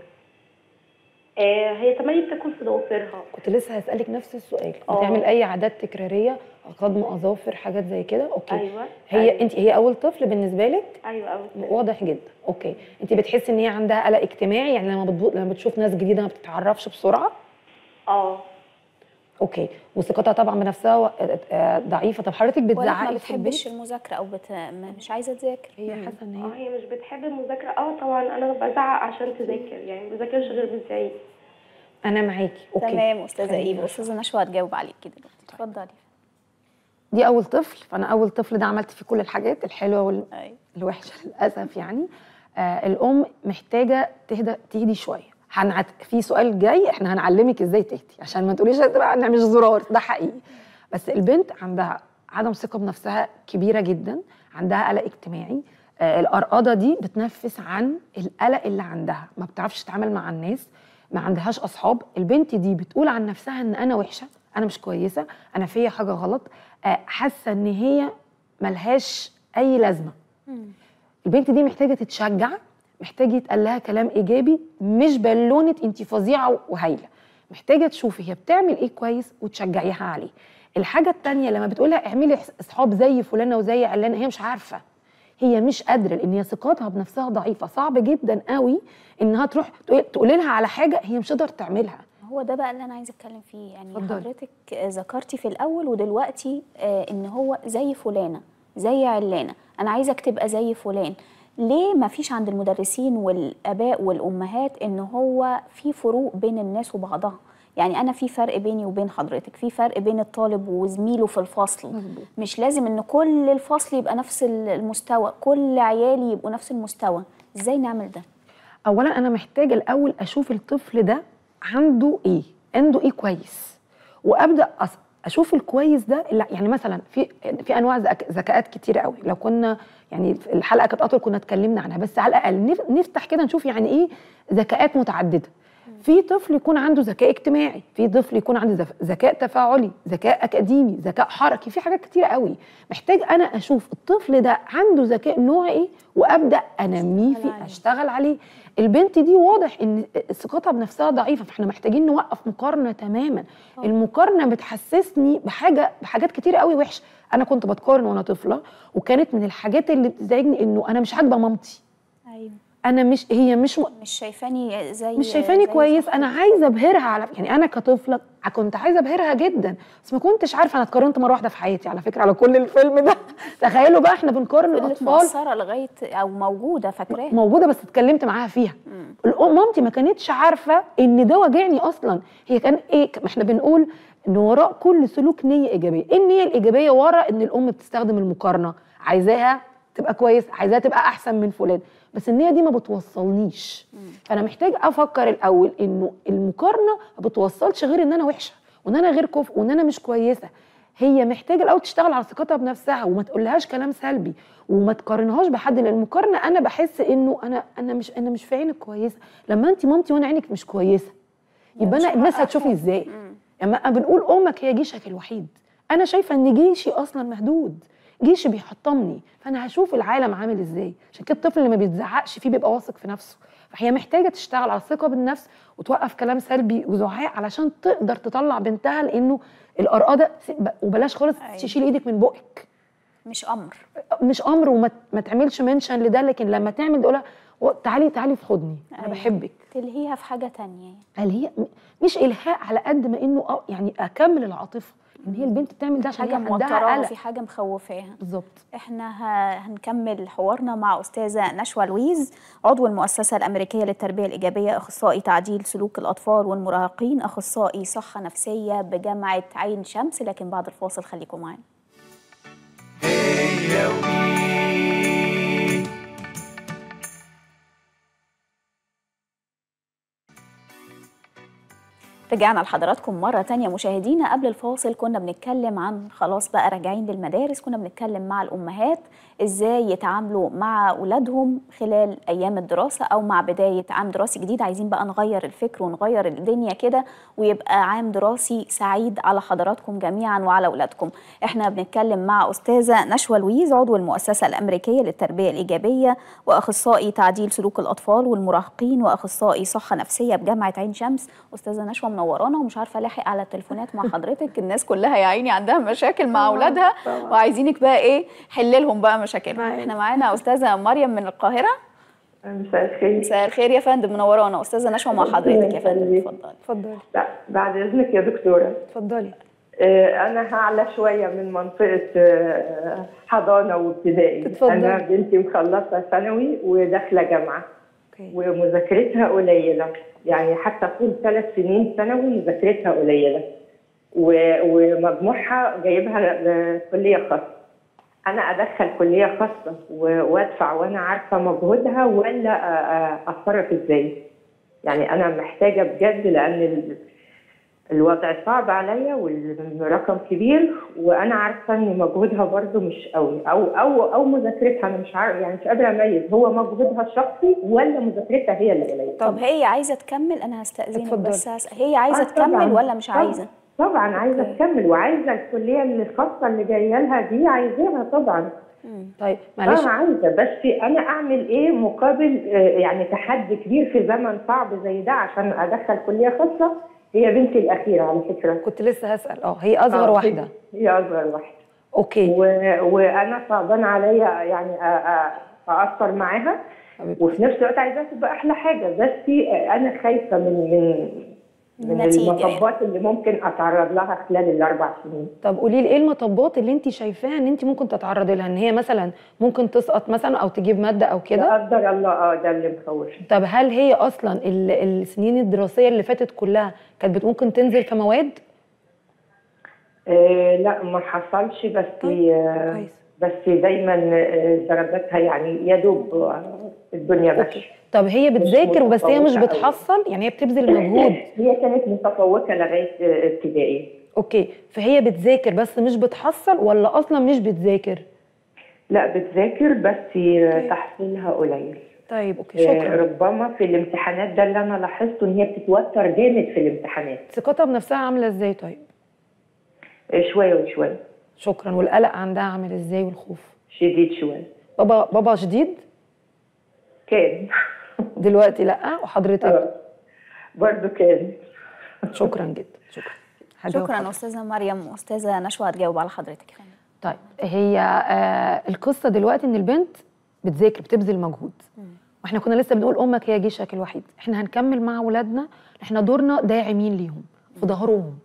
إيه هي تملي بتاكل في ضوافرها كنت لسه هسالك نفس السؤال آه. بتعمل اي عادات تكراريه قضم اظافر حاجات زي كده اوكي أيوة هي أيوة. انت هي اول طفل بالنسبه لك أيوة أوي واضح جدا اوكي انت بتحسي ان هي عندها قلق اجتماعي يعني لما بتبو... لما بتشوف ناس جديده ما بتتعرفش بسرعه اه اوكي وثقتها طبعا بنفسها و- آه، ضعيفه طب حضرتك ولا ما بتزعقي في بتحبش البيت؟ المذاكره او بت... ما- مش عايزه تذاكر هي حاسه ان اه هي هي مش بتحب المذاكرة اه طبعا أنا بزعق عشان تذاكر يعني ما بذاكرش غير بالزعيق انا معاكي اوكي تمام استاذه خلينا ايفا استاذه نشوى هتجاوب عليكي دلوقتي اتفضلي دي اول طفل فانا اول طفل ده عملت فيه كل الحاجات الحلوه وال... أيوة. الوحشه للاسف يعني آه الام محتاجه تهدى تهدي شويه هنعت... في سؤال جاي احنا هنعلمك ازاي تهدي عشان ما تقوليش بقى انا مش زرار ده حقيقي بس البنت عندها عدم ثقه بنفسها كبيره جدا عندها قلق اجتماعي آه القرقضه دي بتنفس عن القلق اللي عندها ما بتعرفش تتعامل مع الناس ما عندهاش اصحاب البنت دي بتقول عن نفسها ان انا وحشه انا مش كويسه انا فيا حاجه غلط آه، حاسه ان هي ملهاش اي لازمه البنت دي محتاجه تتشجع محتاجه يتقال لها كلام ايجابي مش بالونه انت فظيعه وهايله محتاجه تشوفي هي بتعمل ايه كويس وتشجعيها عليه الحاجه التانية لما بتقولها اعملي اصحاب زي فلانه وزي علانه هي مش عارفه هي مش قادره لان هي ثقتها بنفسها ضعيفه صعب جدا قوي انها تروح تقول لها على حاجه هي مش قادره تعملها هو ده بقى اللي انا عايزه اتكلم فيه يعني اتفضلي. حضرتك آه، ذكرتي في الاول ودلوقتي آه، ان هو زي فلانه زي علانه انا عايزك تبقى زي فلان ليه ما فيش عند المدرسين والاباء والامهات ان هو في فروق بين الناس وبعضها يعني انا في فرق بيني وبين حضرتك في فرق بين الطالب وزميله في الفصل مظبوط. مش لازم ان كل الفصل يبقى نفس المستوى كل عيالي يبقوا نفس المستوى ازاي نعمل ده اولا انا محتاجه الاول اشوف الطفل ده عنده ايه عنده ايه كويس وابدا أص- اشوف الكويس ده اللي يعني مثلا في في انواع ذك- ذكاءات كتيره قوي لو كنا يعني الحلقه كانت اطول كنا اتكلمنا عنها بس على الاقل نف- نفتح كده نشوف يعني ايه ذكاءات متعدده في طفل يكون عنده ذكاء اجتماعي في طفل يكون عنده ذف- ذكاء تفاعلي ذكاء اكاديمي ذكاء حركي في حاجات كتيره قوي محتاج انا اشوف الطفل ده عنده ذكاء نوع ايه وابدا انميه اشتغل فيه عليه. اشتغل عليه البنت دي واضح ان ثقتها بنفسها ضعيفه فاحنا محتاجين نوقف مقارنه تماما المقارنه بتحسسني بحاجه بحاجات كتيره قوي وحشه انا كنت بتقارن وانا طفله وكانت من الحاجات اللي بتزعجني انه انا مش عاجبه مامتي ايوه انا مش هي مش م... مش شايفاني زي مش شايفاني زي كويس صاحبتي. انا عايزه ابهرها على يعني انا كطفله كنت عايزه ابهرها جدا بس ما كنتش عارفه انا اتقارنت مره واحده في حياتي على فكره على كل الفيلم ده تخيلوا بقى احنا بنقارن فضلت الاطفال مؤثره لغايه او موجوده فاكراها موجوده بس اتكلمت معاها فيها الام مامتي ما كانتش عارفه ان ده واجعني اصلا هي كان ايه ما احنا بنقول ان وراء كل سلوك نيه ايجابيه ايه النيه الايجابيه ورا ان الام بتستخدم المقارنه عايزاها تبقى كويس عايزاها تبقى احسن من فلان بس النيه دي ما بتوصلنيش فانا محتاج افكر الاول انه المقارنه ما بتوصلش غير ان انا وحشه وان انا غير كفء وان انا مش كويسه هي محتاجه الاول تشتغل على ثقتها بنفسها وما تقولهاش كلام سلبي وما تقارنهاش بحد لان المقارنه انا بحس انه انا انا مش انا مش في عينك كويسه لما انت مامتي وانا عينك مش كويسه يبقى انا الناس هتشوفني ازاي لما بنقول امك هي جيشك الوحيد انا شايفه ان جيشي اصلا مهدود جيشي بيحطمني فانا هشوف العالم عامل ازاي عشان كده الطفل اللي ما بيتزعقش فيه بيبقى واثق في نفسه فهي محتاجه تشتغل على الثقه بالنفس وتوقف كلام سلبي وزعاق علشان تقدر تطلع بنتها لانه القرقده وبلاش خالص أيوة. تشيل ايدك من بقك مش امر مش امر وما ما تعملش منشن لده لكن لما تعمل تقولها و- تعالي تعالي في حضني انا أيوة. بحبك تلهيها في حاجه تانية قال هي م- مش الهاء على قد ما انه أ- يعني اكمل العاطفه ان هي البنت بتعمل ده عشان حاجه هي عندها موتراها قلق في حاجه مخوفاها بالظبط احنا ه- هنكمل حوارنا مع استاذه نشوى لويز عضو المؤسسه الامريكيه للتربيه الايجابيه اخصائي تعديل سلوك الاطفال والمراهقين اخصائي صحه نفسيه بجامعه عين شمس لكن بعد الفاصل خليكم معانا هي ومين رجعنا لحضراتكم مرة تانية مشاهدينا قبل الفاصل كنا بنتكلم عن خلاص بقى راجعين للمدارس كنا بنتكلم مع الأمهات إزاي يتعاملوا مع أولادهم خلال أيام الدراسة أو مع بداية عام دراسي جديد عايزين بقى نغير الفكر ونغير الدنيا كده ويبقى عام دراسي سعيد على حضراتكم جميعا وعلى أولادكم احنا بنتكلم مع أستاذة نشوى لويز عضو المؤسسة الأمريكية للتربية الإيجابية وأخصائي تعديل سلوك الأطفال والمراهقين وأخصائي صحة نفسية بجامعة عين شمس أستاذة نشوى منورانا ومش عارفة ألاحق على التليفونات مع حضرتك الناس كلها يا عيني عندها مشاكل مع طبعاً، أولادها طبعاً. وعايزينك بقى إيه حل لهم بقى مشاكلهم معاك. احنا معانا أستاذة مريم من القاهرة مساء الخير مساء الخير يا فندم منورانا أستاذة نشوى مع حضرتك يا فندم اتفضلي اتفضلي لا بعد اذنك يا دكتوره اتفضلي آه، انا هعلى شويه من منطقه آه، حضانه وابتدائي اتفضل. انا بنتي مخلصه ثانوي وداخله جامعه اوكي ومذاكرتها قليله يعني حتى طول ثلاث سنين ثانوي مذاكرتها قليله و- ومجموعها جايبها كليه خاصه انا ادخل كليه خاصه و- وادفع وانا عارفه مجهودها ولا أ- أ- اتصرف ازاي يعني انا محتاجه بجد لان ال- الوضع صعب عليا والرقم كبير وانا عارفه ان مجهودها برضو مش قوي او او او مذاكرتها انا مش عارفه يعني مش قادره اميز هو مجهودها الشخصي ولا مذاكرتها هي اللي قليله طب هي عايزة تكمل أنا هستأذنك اتفضلي. بس هسأل. هي عايزة آه، طبعاً. تكمل ولا مش طبعاً. عايزة؟ طبعا عايزه أوكي. تكمل وعايزه الكليه الخاصه اللي جايه لها دي عايزاها طبعا طيب معلش اه عايزه بس انا اعمل ايه مقابل آه، يعني تحدي كبير في زمن صعب زي ده عشان ادخل كليه خاصه هي بنتي الاخيره على فكره كنت لسه هسال اه هي اصغر آه، واحده هي اصغر واحده اوكي و... وانا صعبان عليا يعني أ... أ... اقصر معاها حبيبتي. وفي نفس الوقت عايزاها تبقى احلى حاجه بس انا خايفه من من من النتيجة المطبات اللي ممكن اتعرض لها خلال الاربع سنين طب قولي لي ايه المطبات اللي انت شايفاها ان انت ممكن تتعرضي لها ان هي مثلا ممكن تسقط مثلا او تجيب ماده او لا كده قدر الله اه ده اللي مخوفني طب هل هي اصلا ال- السنين الدراسيه اللي فاتت كلها كانت بت- ممكن تنزل في مواد آه لا ما حصلش بس طيب، آه كويس. بس دايما آه، درجاتها يعني يا دوب آه، الدنيا ماشيه طب هي بتذاكر بس هي مش متفوقة أوي. بتحصل يعني هي بتبذل مجهود هي كانت متفوقه لغايه آه، ابتدائي اوكي فهي بتذاكر بس مش بتحصل ولا اصلا مش بتذاكر لا بتذاكر بس آه، تحصيلها قليل طيب اوكي آه، شكرا ربما في الامتحانات ده اللي انا لاحظته ان هي بتتوتر جامد في الامتحانات ثقتها بنفسها عامله ازاي طيب آه، شويه وشويه شكرا والقلق عندها عامل ازاي والخوف شديد شويه بابا بابا شديد كان دلوقتي لا وحضرتك آه، برضه كان شكرا جدا شكرا هجاوب شكرا حضرتك. استاذه مريم واستاذه نشوى هتجاوب على حضرتك يا فندم. طيب هي آه القصه دلوقتي ان البنت بتذاكر بتبذل مجهود واحنا كنا لسه بنقول امك هي جيشك الوحيد احنا هنكمل مع اولادنا احنا دورنا داعمين ليهم في ظهرهم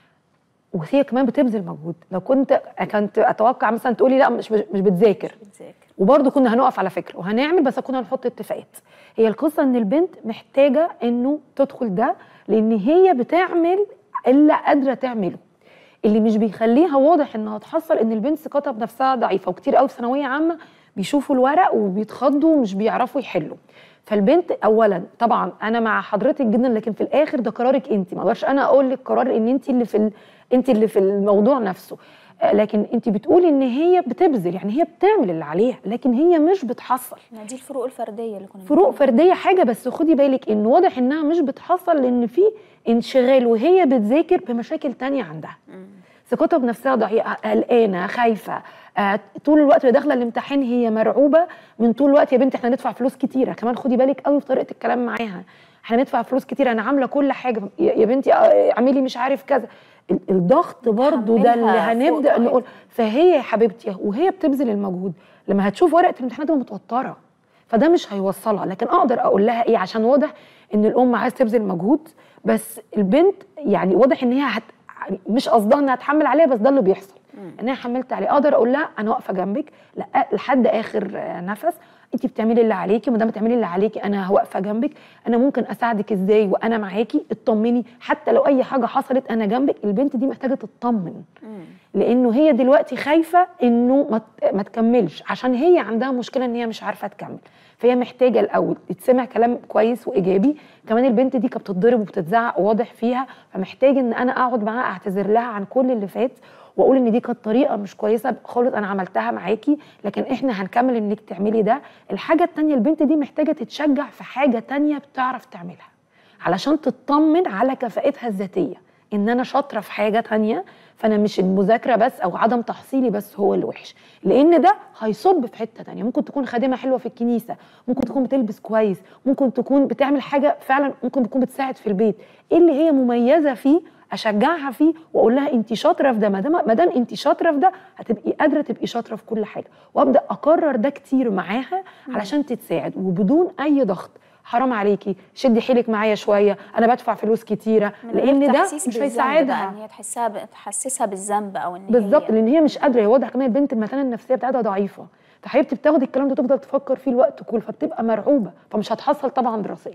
وهي كمان بتبذل مجهود لو كنت كنت اتوقع مثلا تقولي لا مش مش بتذاكر بتذاكر وبرضه كنا هنقف على فكره وهنعمل بس كنا هنحط اتفاقات هي القصه ان البنت محتاجه انه تدخل ده لان هي بتعمل اللي قادره تعمله اللي مش بيخليها واضح انها تحصل ان البنت ثقتها بنفسها ضعيفه وكتير قوي في ثانويه عامه بيشوفوا الورق وبيتخضوا ومش بيعرفوا يحلوا فالبنت اولا طبعا انا مع حضرتك جدا لكن في الاخر ده قرارك انت ما اقدرش انا اقول لك قرار ان انت اللي في ال... انت اللي في الموضوع نفسه آه، لكن انت بتقولي ان هي بتبذل يعني هي بتعمل اللي عليها لكن هي مش بتحصل ما دي الفروق الفرديه اللي كنا فروق بنتكلم فرديه حاجه بس خدي بالك ان واضح انها مش بتحصل لان في انشغال وهي بتذاكر بمشاكل تانية عندها ثقتها بنفسها ضعيفه قلقانه خايفه آه، طول الوقت وهي داخله الامتحان هي مرعوبه من طول الوقت يا بنتي احنا ندفع فلوس كتيره كمان خدي بالك قوي في طريقه الكلام معاها احنا ندفع فلوس كتير انا عامله كل حاجه يا يا بنتي آه، اعملي مش عارف كذا ال- الضغط برضو ده اللي بتحملها فوق هنبدا طاقتها. نقول فهي يا حبيبتي وهي بتبذل المجهود لما هتشوف ورقه الامتحان تبقى متوتره فده مش هيوصلها لكن اقدر اقول لها ايه عشان واضح ان الام عايزه تبذل مجهود بس البنت يعني واضح ان هي هت يعني مش قصدها انها تحمل عليها بس ده اللي بيحصل ان انا حملت عليه اقدر اقول لها انا واقفه جنبك لا لحد اخر آه، نفس انت بتعملي اللي عليكي وما دام بتعملي اللي عليكي انا واقفه جنبك انا ممكن اساعدك ازاي وانا معاكي اطمني حتى لو اي حاجه حصلت انا جنبك البنت دي محتاجه تطمن لانه هي دلوقتي خايفه انه ما ت- ما تكملش عشان هي عندها مشكله ان هي مش عارفه تكمل فهي محتاجه الاول يتسمع كلام كويس وايجابي كمان البنت دي كانت بتتضرب وبتتزعق واضح فيها فمحتاج ان انا اقعد معاها اعتذر لها عن كل اللي فات واقول ان دي كانت طريقه مش كويسه خالص انا عملتها معاكي لكن احنا هنكمل انك تعملي ده الحاجه التانيه البنت دي محتاجه تتشجع في حاجه تانيه بتعرف تعملها علشان تطمن على كفاءتها الذاتيه ان انا شاطره في حاجه تانية فانا مش المذاكره بس او عدم تحصيلي بس هو اللي وحش لان ده هيصب في حته تانية ممكن تكون خادمه حلوه في الكنيسه ممكن تكون بتلبس كويس ممكن تكون بتعمل حاجه فعلا ممكن تكون بتساعد في البيت ايه اللي هي مميزه فيه اشجعها فيه واقول لها انت شاطره في ده ما دام ما دام انت شاطره في ده هتبقي قادره تبقي شاطره في كل حاجه وابدا اكرر ده كتير معاها علشان تتساعد وبدون اي ضغط حرام عليكي شدي حيلك معايا شويه انا بدفع فلوس كتيره من غير لان ده تحسيس مش بالذنب بقى، هيساعدها ان هي تحسها تحسسها بالذنب او ان بالظبط هي لان هي مش قادره هي واضح كمان البنت المتانه النفسيه بتاعتها ضعيفه فحبيبتي بتاخد الكلام ده تفضل تفكر فيه الوقت كله فبتبقى مرعوبه فمش هتحصل طبعا دراسيا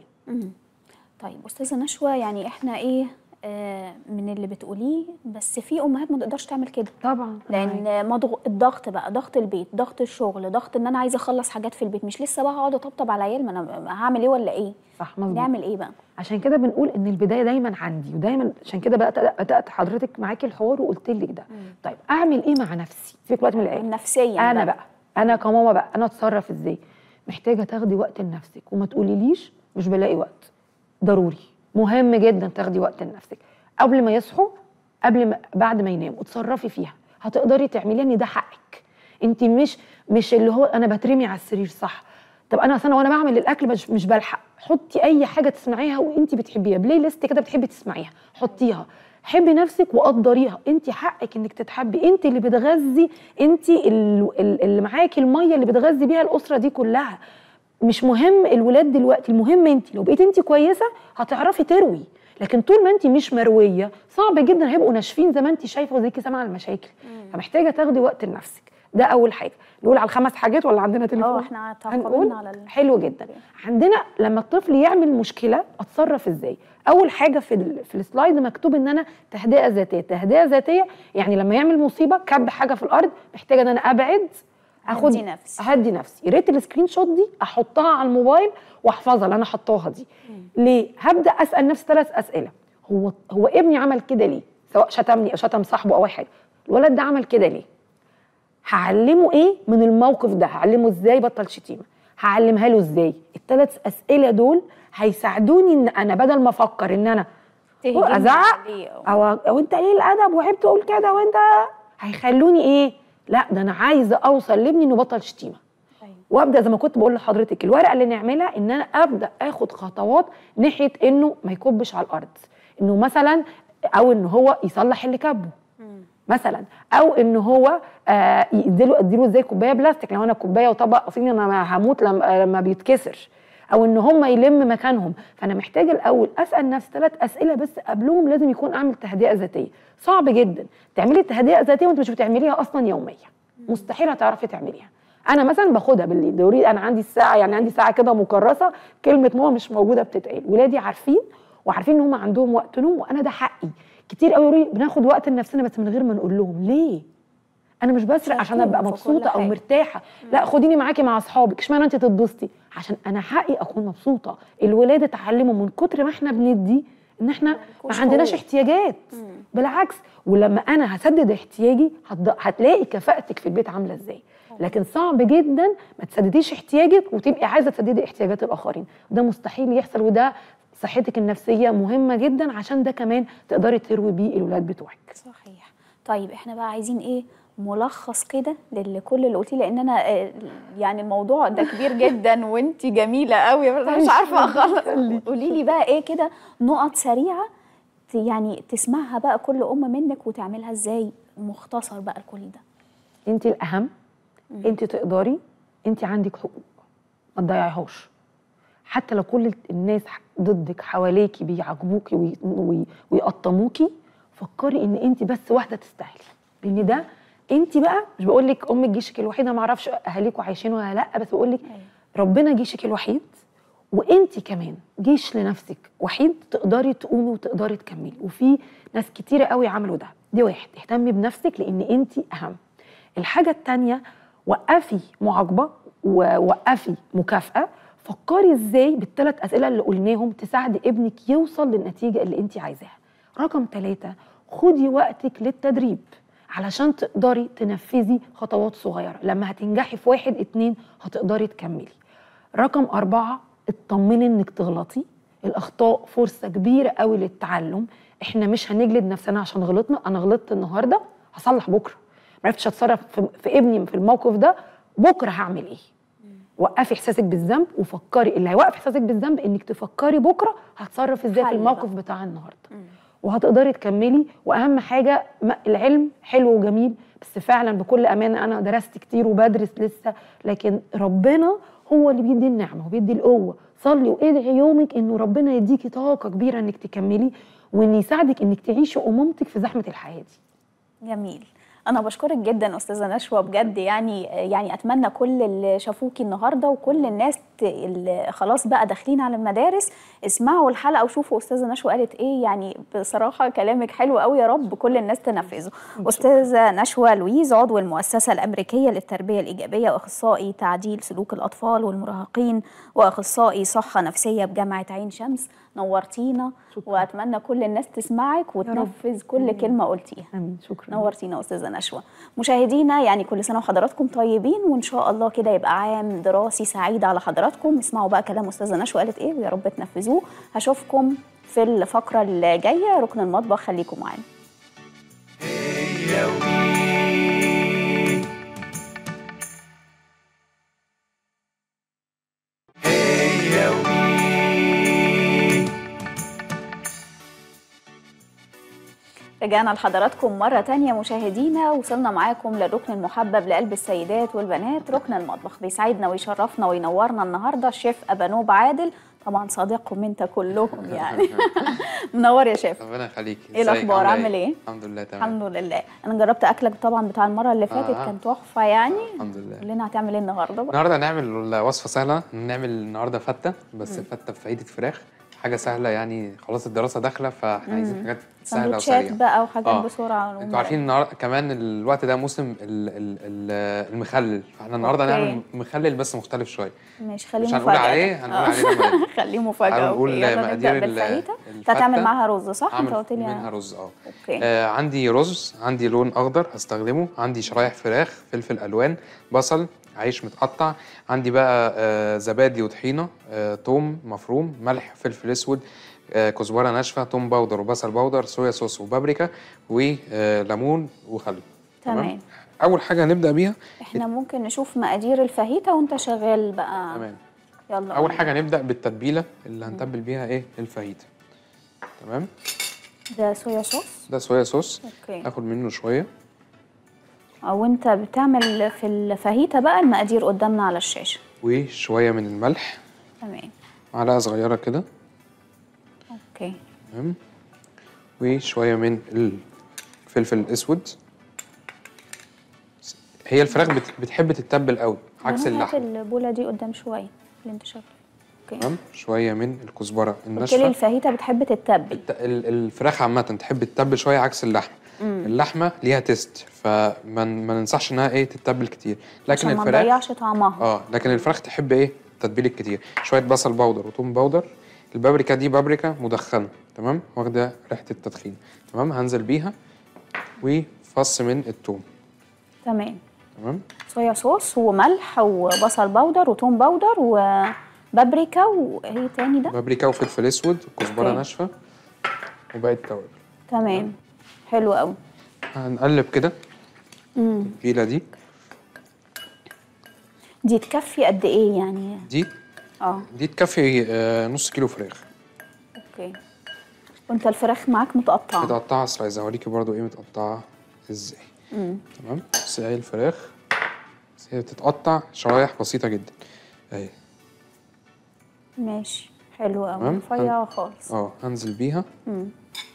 طيب استاذه نشوى يعني احنا ايه آه من اللي بتقوليه بس في امهات ما تقدرش تعمل كده طبعا لان مضغ... الضغط بقى ضغط البيت ضغط الشغل ضغط ان انا عايزه اخلص حاجات في البيت مش لسه بقى اقعد اطبطب على العيال ما انا هعمل ايه ولا ايه صح مظبوط نعمل ايه بقى عشان كده بنقول ان البدايه دايما عندي ودايما عشان كده بدات بدات حضرتك معاكي الحوار وقلت لك ده طيب اعمل ايه مع نفسي سيبك دلوقتي من العيال نفسيا انا بقى انا كماما بقى انا اتصرف ازاي محتاجه تاخدي وقت لنفسك وما تقوليليش مش بلاقي وقت ضروري مهم جدا تاخدي وقت لنفسك قبل ما يصحوا قبل ما بعد ما يناموا اتصرفي فيها هتقدري تعمليها ان ده حقك انت مش مش اللي هو انا بترمي على السرير صح طب انا اصلا وانا بعمل الاكل مش مش بلحق حطي اي حاجه تسمعيها وانت بتحبيها بلاي ليست كده بتحبي تسمعيها حطيها حبي نفسك وقدريها انت حقك انك تتحبي انت اللي بتغذي انت ال- ال- اللي معاكي الميه اللي بتغذي بيها الاسره دي كلها مش مهم الولاد دلوقتي المهم انت لو بقيت انت كويسه هتعرفي تروي لكن طول ما انت مش مرويه صعب جدا هيبقوا ناشفين زي ما انت شايفه وزيكي سامعه المشاكل فمحتاجه تاخدي وقت لنفسك ده اول حاجه نقول على الخمس حاجات ولا عندنا تليفون اه احنا هنقول تعاقبنا على ال... حلو جدا عندنا لما الطفل يعمل مشكله اتصرف ازاي اول حاجه في ال... في السلايد مكتوب ان انا تهدئه ذاتيه تهدئه ذاتيه يعني لما يعمل مصيبه كب حاجه في الارض محتاجه ان انا ابعد اخد أهدي نفسي. اهدي نفسي يا ريت السكرين شوت دي احطها على الموبايل واحفظها اللي انا حطاها دي ليه هبدا اسال نفسي ثلاث اسئله هو هو ابني عمل كده ليه سواء شتمني او شتم صاحبه او اي حاجه الولد ده عمل كده ليه هعلمه ايه من الموقف ده هعلمه ازاي بطل شتيمه هعلمها له ازاي الثلاث اسئله دول هيساعدوني ان انا بدل ما افكر ان انا تهجمي ازعق عليه أو- او او انت ليه الادب وعيب تقول كده وانت هيخلوني ايه لا ده انا عايزه اوصل لابني انه بطل شتيمه أيوة. وابدا زي ما كنت بقول لحضرتك الورقه اللي نعملها ان انا ابدا اخد خطوات ناحيه انه ما يكبش على الارض انه مثلا او ان هو يصلح اللي كبه مثلا او ان هو آه يديله اديله ازاي كوبايه بلاستيك لو انا كوبايه وطبق صيني انا هموت لما, لما بيتكسر او ان هم يلم مكانهم فانا محتاجه الاول اسال نفسي ثلاث اسئله بس قبلهم لازم يكون اعمل تهدئه ذاتيه صعب جدا تعملي تهدئه ذاتيه وانت مش بتعمليها اصلا يوميا مستحيل هتعرفي تعمليها انا مثلا باخدها بالليل ضروري انا عندي الساعه يعني عندي ساعه كده مكرسه كلمه ماما مش موجوده بتتقال ولادي عارفين وعارفين ان هم عندهم وقت نوم وانا ده حقي كتير قوي يقولوا لي بناخد وقت لنفسنا بس من غير ما نقول لهم ليه انا مش بسرق عشان ابقى في كل مبسوطه او حاجة. مرتاحه لا خديني معاكي مع اصحابك اشمعنى انت تتبسطي عشان انا حقي اكون مبسوطه الولاد اتعلموا من كتر ما احنا بندي ان احنا ما ملكوش عندناش حقوق. احتياجات بالعكس ولما انا هسدد احتياجي هتض- هتلاقي كفاءتك في البيت عامله ازاي لكن صعب جدا ما تسدديش احتياجك وتبقي عايزه تسددي احتياجات الاخرين ده مستحيل يحصل وده صحتك النفسيه مهمه جدا عشان ده كمان تقدري تروي بيه الولاد بتوعك صحيح طيب احنا بقى عايزين ايه ملخص كده لكل اللي قلتيه لان انا آه، يعني الموضوع ده كبير جدا وانت جميله قوي بس أنا مش عارفه اخلص قولي لي بقى ايه كده نقط سريعه ت- يعني تسمعها بقى كل ام منك وتعملها ازاي مختصر بقى لكل ده انت الاهم انت تقدري انت عندك حقوق ما تضيعيهاش حتى لو كل الناس ضدك حواليكي بيعاقبوكي وي- وي- ويقطموكي فكري ان انت بس واحده تستاهلي لان ده انت بقى مش بقول لك امك جيشك الوحيد انا ما اعرفش اهاليكوا عايشين ولا لا بس بقول لك ربنا جيشك الوحيد وانت كمان جيش لنفسك وحيد تقدري تقومي وتقدري تكملي وفي ناس كتيره قوي عملوا ده دي واحد اهتمي بنفسك لان انت اهم الحاجه التانية وقفي معاقبه ووقفي مكافاه فكري ازاي بالثلاث اسئله اللي قلناهم تساعدي ابنك يوصل للنتيجه اللي انت عايزاها رقم ثلاثة خدي وقتك للتدريب علشان تقدري تنفذي خطوات صغيرة لما هتنجحي في واحد اتنين هتقدري تكملي رقم أربعة اطمني انك تغلطي الأخطاء فرصة كبيرة قوي للتعلم احنا مش هنجلد نفسنا عشان غلطنا انا غلطت النهاردة هصلح بكرة معرفتش اتصرف في, في ابني في الموقف ده بكرة هعمل ايه وقفي احساسك بالذنب وفكري اللي هيوقف احساسك بالذنب انك تفكري بكره هتصرف ازاي في حل الموقف بقى. بتاع النهارده وهتقدري تكملي واهم حاجه م- العلم حلو وجميل بس فعلا بكل امانه انا درست كتير وبدرس لسه لكن ربنا هو اللي بيدي النعمه وبيدي القوه صلي وادعي يومك انه ربنا يديكي طاقه كبيره انك تكملي وان يساعدك انك تعيشي امومتك في زحمه الحياه دي جميل انا بشكرك جدا استاذه نشوى بجد يعني يعني اتمنى كل اللي شافوكي النهارده وكل الناس ت- اللي خلاص بقى داخلين على المدارس اسمعوا الحلقه وشوفوا استاذه نشوى قالت ايه يعني بصراحه كلامك حلو قوي يا رب كل الناس تنفذه استاذه نشوى لويز عضو المؤسسه الامريكيه للتربيه الايجابيه واخصائي تعديل سلوك الاطفال والمراهقين واخصائي صحه نفسيه بجامعه عين شمس نورتينا واتمنى كل الناس تسمعك وتنفذ كل كلمه قلتيها امين شكرا نورتينا استاذه نشوى مشاهدينا يعني كل سنه وحضراتكم طيبين وان شاء الله كده يبقى عام دراسي سعيد على حضراتكم اسمعوا بقى كلام استاذه نشوى قالت ايه ويا رب تنفذوه هشوفكم في الفقره اللي جايه ركن المطبخ خليكم معانا رجعنا لحضراتكم مرة تانية مشاهدينا وصلنا معاكم للركن المحبب لقلب السيدات والبنات ركن المطبخ بيسعدنا ويشرفنا وينورنا النهاردة الشيف أبانوب عادل طبعا صديقكم انت كلهم يعني منور يا شيف ربنا يخليك ايه ازيك؟ الأخبار؟ عاملة عامل إيه؟ الحمد لله تمام الحمد لله انا جربت اكلك طبعا بتاع المرة اللي فاتت آه. كان تحفة يعني الحمد لله قول لنا هتعمل ايه النهارده بقى النهارده هنعمل وصفه سهله نعمل النهارده فته بس فته بفايده فراخ حاجه سهله يعني خلاص الدراسه داخله فاحنا عايزين حاجات سهله سندوتشات وسريعه بقى وحاجات آه. بسرعة انتوا عارفين النهارده كمان الوقت ده موسم ال- ال- ال- المخلل فاحنا النهارده أوكي. هنعمل مخلل بس مختلف شويه ماشي خليه مش مفاجأة هنقول عليه، ده. هنقول آه. عليه لما نبدأ. خليه مفاجأة تعالوا أوكي. نقول يلا مقادير نبدأ ال- بالفاهيتا انت الفتة. هتعمل معاها رز صح؟ انت اعمل قلت لي منها رز اه اوكي آه عندي رز عندي لون اخضر هستخدمه عندي شرايح فراخ فلفل الوان بصل عيش متقطع عندي بقى آه زبادي وطحينه آه توم مفروم ملح فلفل اسود آه كزبره ناشفه توم باودر وبصل باودر صويا صوص وبابريكا وليمون وخل تمام اول حاجه هنبدا بيها احنا ممكن نشوف مقادير الفاهيتا وانت شغال بقى تمام يلا اول قول. حاجه هنبدا بالتتبيله اللي هنتبل بيها ايه الفاهيتا تمام ده صويا صوص ده صويا صوص اوكي اخد منه شويه او انت بتعمل في الفاهيتا بقى المقادير قدامنا على الشاشه وشويه من الملح تمام معلقه صغيره كده اوكي تمام وشويه من الفلفل الاسود هي الفراخ بت- بتحب تتبل قوي عكس أنا هات اللحم البوله دي قدام شويه اللي انت شغال اوكي تمام شويه من الكزبره قلت لي الناشفه الفاهيتا بتحب تتبل الت- ال- الفراخ عامه تحب تتبل شويه عكس اللحم اللحمه ليها تيست فما ما ننصحش انها ايه تتبل كتير لكن عشان ما الفراخ نضيعش طعمها اه لكن الفراخ تحب ايه التتبيل الكتير شويه بصل باودر وثوم باودر البابريكا دي بابريكا مدخنه تمام واخده ريحه التدخين تمام هنزل بيها وفص من الثوم تمام تمام صويا صوص وملح وبصل باودر وتوم باودر وبابريكا وايه تاني ده بابريكا وفلفل اسود وكزبره أوكي. ناشفه وباقي التوابل تمام حلو قوي هنقلب كده التتبيله دي دي تكفي قد ايه يعني دي اه دي تكفي آه، نص كيلو فراخ اوكي وانت الفراخ معاك متقطعه متقطعه سلايز هوريكي برضو ايه متقطعه ازاي مم. تمام بس هي الفراخ بس هي بتتقطع شرايح بسيطه جدا اهي ماشي حلو قوي تمام. رفيعه خالص اه هنزل بيها مم.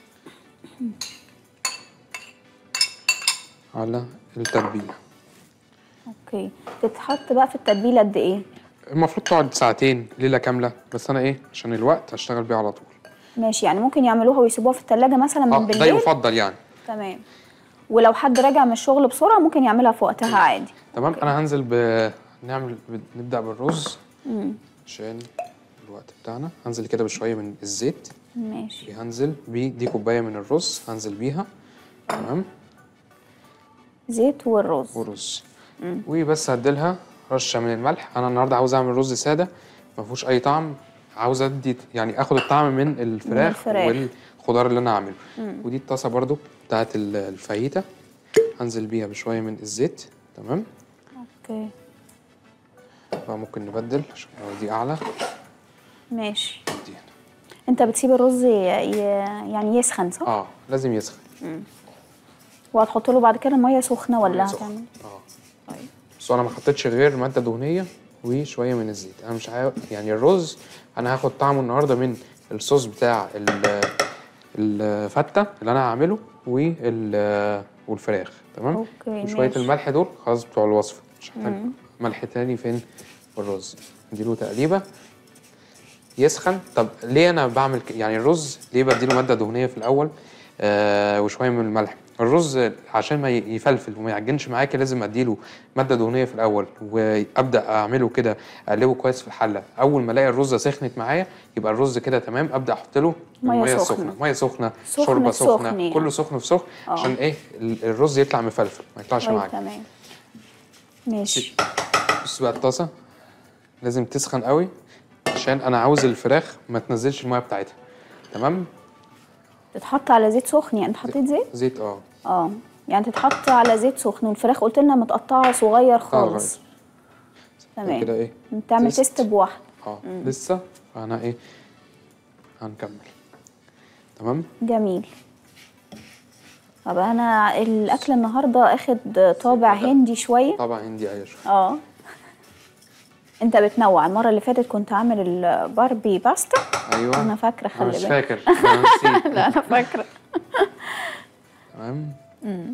على التتبيله اوكي تتحط بقى في التتبيله قد ايه المفروض تقعد ساعتين ليله كامله بس انا ايه عشان الوقت هشتغل بيها على طول ماشي يعني ممكن يعملوها ويسيبوها في التلاجة مثلا من اه ده بالليل يفضل يعني تمام ولو حد راجع من الشغل بسرعه ممكن يعملها في وقتها عادي تمام انا هنزل ب نعمل ب... نبدا بالرز عشان الوقت بتاعنا هنزل كده بشويه من الزيت ماشي هنزل بدي كوبايه من الرز هنزل بيها تمام زيت والرز ورز وبس هديلها رشه من الملح انا النهارده عاوز اعمل رز ساده ما فيهوش اي طعم عاوز ادي يعني اخد الطعم من الفراخ, الفراخ. والخضار اللي انا عامله ودي الطاسه برضو بتاعت ال- الفاهيتا هنزل بيها بشويه من الزيت تمام اوكي بقى ممكن نبدل عشان لو دي اعلى ماشي دي هنا. انت بتسيب الرز ي... ي... يعني يسخن صح اه لازم يسخن وهتحط له بعد كده ميه سخنه ولا سخن. هتعمل اه طيب بس انا ما حطيتش غير ماده دهنيه وشويه من الزيت انا مش عارف يعني الرز انا هاخد طعمه النهارده من الصوص بتاع ال- الفته اللي انا هعمله وال والفراخ تمام أوكي، وشويه ماشي. الملح دول خلاص بتوع الوصفه مش هحتاج ملح تاني فين في الرز اديله تقليبه يسخن طب ليه انا بعمل ك... يعني الرز ليه بديله ماده دهنيه في الاول آه وشويه من الملح الرز عشان ما ي- يفلفل وما يعجنش معاكي لازم اديله ماده دهنيه في الاول وابدا اعمله كده اقلبه كويس في الحله اول ما الاقي الرز سخنت معايا يبقى الرز كده تمام ابدا احط له مية المية سخنة. السخنه ميه سخنه سخن شوربه في سخن سخنه يعني. كله سخن في سخن آه. عشان ايه ال- الرز يطلع مفلفل ما يطلعش طيب معاك تمام ماشي بص بقى الطاسه لازم تسخن قوي عشان انا عاوز الفراخ ما تنزلش الميه بتاعتها تمام تتحط على زيت سخن يعني انت حطيت زيت زيت اه اه يعني تتحط على زيت سخن والفراخ قلت لنا متقطعه صغير خالص تمام كده ايه تعمل تيست. تيست بواحد اه لسه فانا ايه هنكمل تمام جميل طب انا الاكل النهارده اخد طابع هندي شويه طبعا عندي اي شويه اه انت بتنوع المره اللي فاتت كنت عامل الباربي باستا ايوه انا فاكره انا خلي مش بالك فاكر انا نسيت لا انا فاكره تمام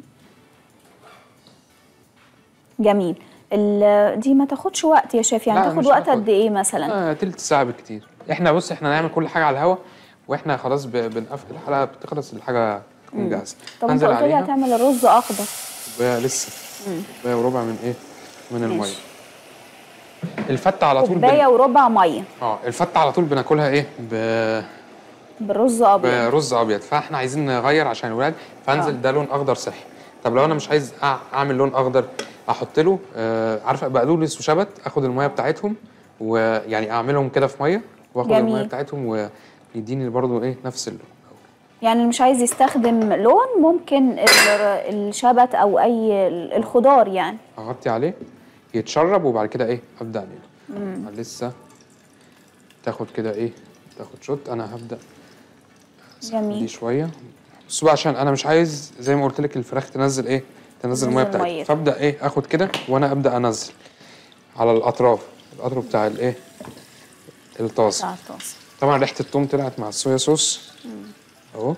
جميل ال- دي ما تاخدش وقت يا شيف يعني لا، تاخد مش وقت هتاخد. قد ايه مثلا آه تلت ساعه بالكتير احنا بص احنا نعمل كل حاجه على الهوا واحنا خلاص ب- بنقفل الحلقه بتخلص الحاجه تكون جاهزه طب انت هنزل قلت لي عليها هتعمل الرز اخضر كوبايه لسه كوبايه وربع من ايه من الميه ماشي. الفته على طول كوبايه بن... وربع ميه اه الفته على طول بناكلها ايه ب... بالرز ابيض برز ابيض فاحنا عايزين نغير عشان الولاد فانزل آه. ده لون اخضر صحي طب لو انا مش عايز أع- اعمل لون اخضر احط له آه عارفه بقدونس وشبت اخد الميه بتاعتهم ويعني اعملهم كده في ميه واخد جميل. الميه بتاعتهم ويديني برضو ايه نفس اللون يعني اللي مش عايز يستخدم لون ممكن ال- الشبت او اي ال- الخضار يعني اغطي عليه يتشرب وبعد كده ايه ابدا اعمله لسه تاخد كده ايه تاخد شوت انا هبدا جميل. دي شويه بس بقى عشان انا مش عايز زي ما قلت لك الفراخ تنزل ايه تنزل الميه تنزل بتاعتها ميتها. فابدا ايه اخد كده وانا ابدا انزل على الاطراف الاطراف بتاع الايه الطاسه بتاع الطاسه طبعا ريحه التوم طلعت مع الصويا صوص اهو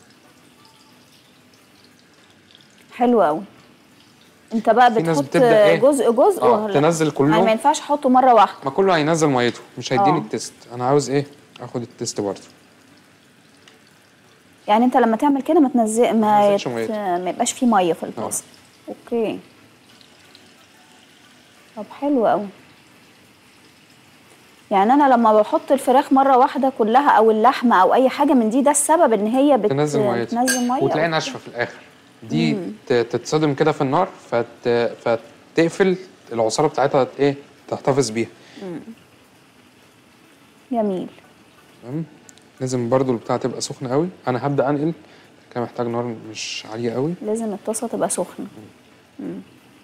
حلو قوي انت بقى في ناس بتحط بتبدأ إيه؟ جزء جزء آه، ولا- تنزل كله. يعني ما ينفعش احطه مره واحده ما كله هينزل ميته مش هيديني آه. التيست انا عاوز ايه اخد التيست برضه يعني انت لما تعمل كده ما تنزل ما, تنزلش يت... ميته. ما يبقاش فيه ميه في الطاسه اوكي طب حلو قوي يعني انا لما بحط الفراخ مره واحده كلها او اللحمه او اي حاجه من دي ده السبب ان هي بت... تنزل ميتها بتنزل ميه وتلاقي أوكي. ناشفه في الاخر دي ت- تتصدم كده في النار فت... فتقفل العصاره بتاعتها ايه تحتفظ بيها جميل تمام لازم برضو البتاعه تبقى سخنه قوي انا هبدا انقل كده محتاج نار مش عاليه قوي لازم الطاسه تبقى سخنه مم.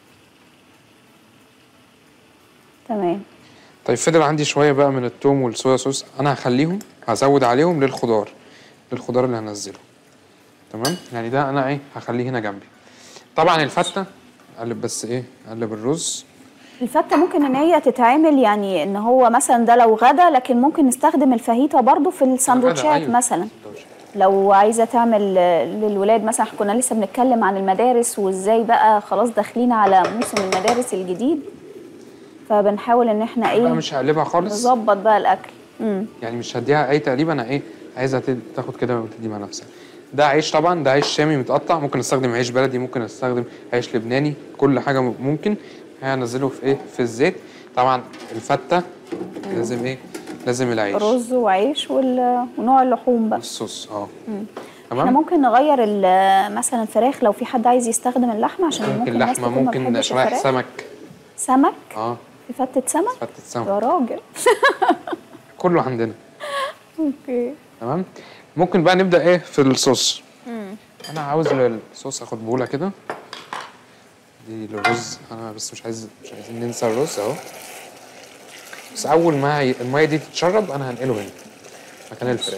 تمام طيب فضل عندي شويه بقى من التوم والصويا صوص انا هخليهم هزود عليهم للخضار للخضار اللي هنزله تمام يعني ده انا ايه هخليه هنا جنبي طبعا الفته اقلب بس ايه اقلب الرز الفته ممكن ان هي تتعمل يعني ان هو مثلا ده لو غدا لكن ممكن نستخدم الفاهيتا برضو في الساندوتشات أيوة. مثلا لو عايزه تعمل آه، للولاد مثلا إحنا كنا لسه بنتكلم عن المدارس وازاي بقى خلاص داخلين على موسم المدارس الجديد فبنحاول ان احنا بقى ايه مش هقلبها خالص نظبط بقى الاكل امم يعني مش هديها اي تقليب انا ايه عايزها تد- تاخد كده وتدي مع نفسها ده عيش طبعا ده عيش شامي متقطع ممكن استخدم عيش بلدي ممكن استخدم عيش لبناني كل حاجه م- ممكن هنزله في ايه في الزيت طبعا الفته لازم ايه لازم العيش رز وعيش وال- ونوع اللحوم بقى الصوص اه احنا تمام ممكن نغير ال- مثلا الفراخ لو في حد عايز يستخدم اللحمه عشان ممكن, ممكن الناس لحمه تكون ما ممكن بتحبش شرايح الفراخ. سمك سمك اه في فتة سمك فتة يا سمك راجل كله عندنا اوكي تمام ممكن بقى نبدا ايه في الصوص انا عاوز الصوص اخد بوله كده دي الرز انا بس مش عايز مش عايزين ننسى الرز اهو بس اول ما هي- الميه دي تتشرب انا هنقله هنا مكان الفراخ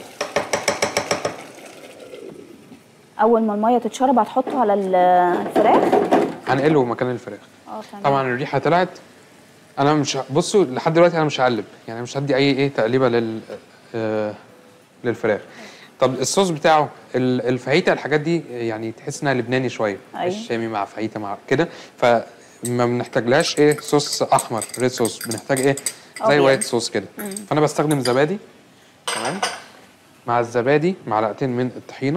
اول ما الميه تتشرب هتحطه على ال- الفراخ هنقله مكان الفراخ اه تمام طبعا الريحه طلعت انا مش ه- بصوا لحد دلوقتي انا مش هقلب يعني مش هدي اي ايه تقليبه لل آه للفراخ طب الصوص بتاعه ال- الفاهيتا الحاجات دي يعني تحس انها لبناني شويه أيوة. عيش شامي مع فاهيتا مع كده فما بنحتاجلهاش ايه صوص احمر ريد صوص بنحتاج ايه زي أبيض. وايت صوص كده فانا بستخدم زبادي تمام مع الزبادي معلقتين من الطحينه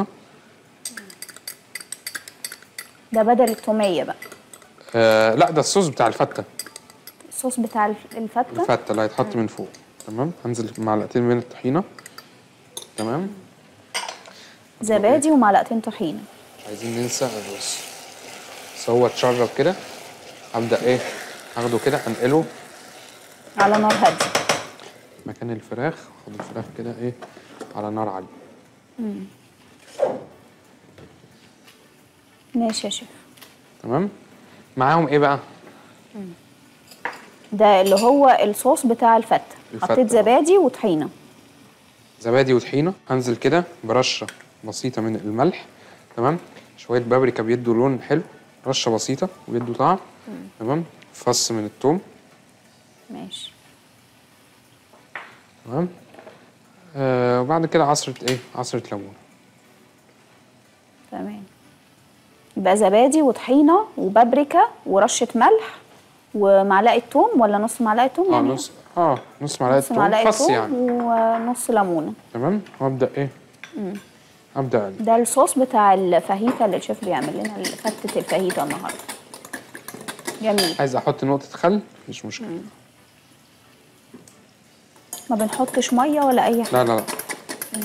ده بدل التوميه بقى آه لا ده الصوص بتاع الفته الصوص بتاع الف- الفته الفتة اللي هيتحط من فوق تمام هنزل معلقتين من الطحينة تمام زبادي ومعلقتين طحينه مش عايزين ننسى الرز بس هو اتشرب كده هبدأ ايه هاخده كده انقله على نار هاديه مكان الفراخ واخد الفراخ كده ايه على نار عالية ماشي يا شيخ تمام معاهم ايه بقى ده اللي هو الصوص بتاع الفته الفتة. حطيت زبادي وطحينه زبادي وطحينة هنزل كده برشة بسيطة من الملح تمام شوية بابريكا بيدوا لون حلو رشة بسيطة وبيدوا طعم تمام فص من الثوم ماشي تمام آه وبعد كده عصرة ايه عصرة ليمون تمام يبقى زبادي وطحينه وبابريكا ورشه ملح ومعلقه توم ولا نص معلقه توم اه يعني نص اه نص معلقة نص توم معلقه فص توم يعني ونص ليمونه تمام وابدأ ايه ابدأ أقلب. ده الصوص بتاع الفاهيتا اللي الشيف بيعمل لنا فتة الفاهيتا النهارده جميل عايز احط نقطة خل مش مشكلة ما بنحطش ميه ولا اي حاجه لا لا لا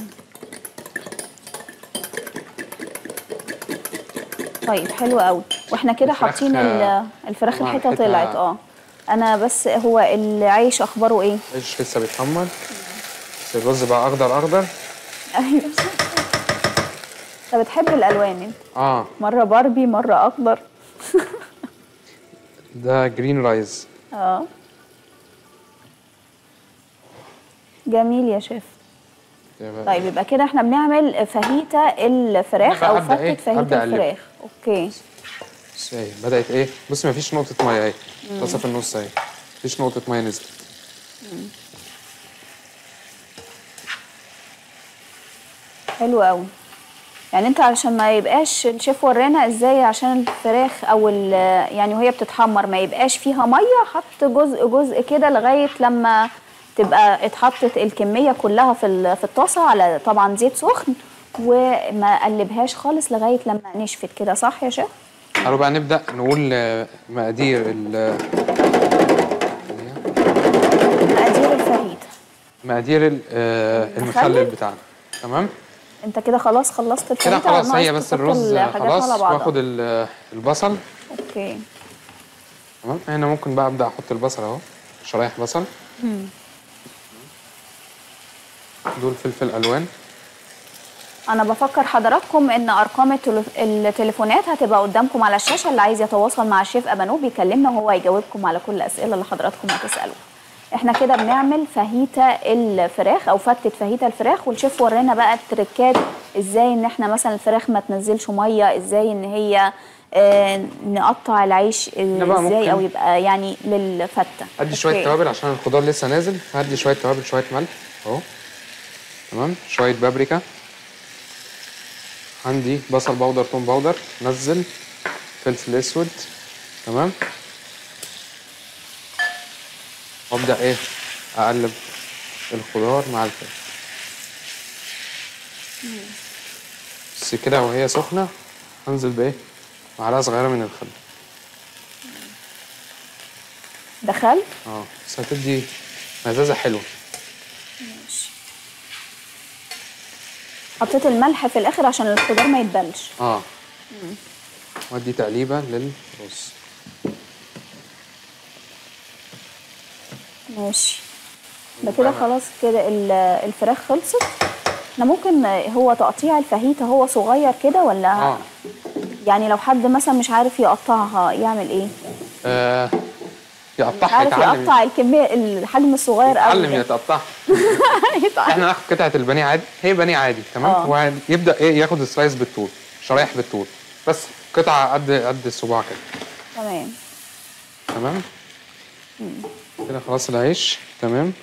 طيب حلو قوي واحنا كده الفراخ، حاطين ال- آه، الفراخ طبعاً الحته الحتة- طلعت اه انا بس هو العيش اخباره ايه العيش لسه بيتحمر بس الرز بقى اخضر اخضر ايوه انت بتحب الالوان انت اه مره باربي مره اخضر ده جرين رايز اه جميل يا شيف طيب يبقى كده احنا بنعمل فاهيتا الفراخ أنا او بقى هبدأ فتة إيه؟ فاهيتا هبدأ أقلب. الفراخ اوكي بص اهي بدأت ايه بص مفيش نقطة مية اهي طاسة في النص اهي مفيش نقطة مية نزلت حلو قوي يعني انت علشان ما يبقاش الشيف ورانا ازاي عشان الفراخ او ال- يعني وهي بتتحمر ما يبقاش فيها ميه حط جزء جزء كده لغايه لما تبقى اتحطت الكميه كلها في ال- في الطاسه على طبعا زيت سخن وما قلبهاش خالص لغايه لما نشفت كده صح يا شيف تعالوا بقى نبدأ نقول آه، مقادير ال- مقادير الفاهيتا مقادير ال- آه، المخلل بتاعنا تمام انت كده خلاص خلصت كده الفاهيتا خلاص ناقص هي بس تحط الرز الحاجات خلاص على بعضها. واخد ال- البصل اوكي تمام هنا ممكن بقى ابدا احط البصل اهو شرايح بصل دول فلفل الوان انا بفكر حضراتكم ان ارقام التلف- التليفونات هتبقى قدامكم على الشاشه اللي عايز يتواصل مع الشيف ابانو بيكلمنا وهو هيجاوبكم على كل الاسئله اللي حضراتكم هتسالوها احنا كده بنعمل فاهيتا الفراخ او فتة فاهيتا الفراخ والشيف ورانا بقى التركات ازاي ان احنا مثلا الفراخ ما تنزلش ميه ازاي ان هي آه نقطع العيش آه، بقى ازاي ممكن- او يبقى يعني للفته ادي شويه أوكي. توابل عشان الخضار لسه نازل هدي شويه توابل شويه ملح اهو تمام شويه بابريكا عندي بصل بودر توم بودر نزل فلفل اسود تمام وابدا ايه اقلب الخضار مع الفلفل بس كده وهي سخنه هنزل بايه معلقه صغيره من الخل دخلت اه بس هتدي مزازه حلوه حطيت الملح في الاخر عشان الخضار ما يتبلش اه وادي تقليبه للرز ماشي ده كده خلاص كده ال- الفراخ خلصت احنا ممكن هو تقطيع الفاهيتا هو صغير كده ولا اه يعني لو حد مثلا مش عارف يقطعها يعمل ايه آه، مش يقطعها عارف يتعلم يقطع الكميه الحجم الصغير قوي يتعلم ده. يتقطعها يتعلم. احنا ناخد قطعه البانيه عادي هي بانيه عادي تمام آه. ويبدا ايه ياخد السلايس بالطول شرايح بالطول بس قطعه قد قد الصباع كده تمام تمام كده خلاص العيش تمام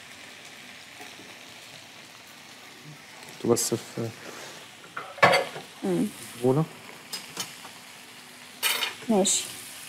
حطه بس في بوله ماشي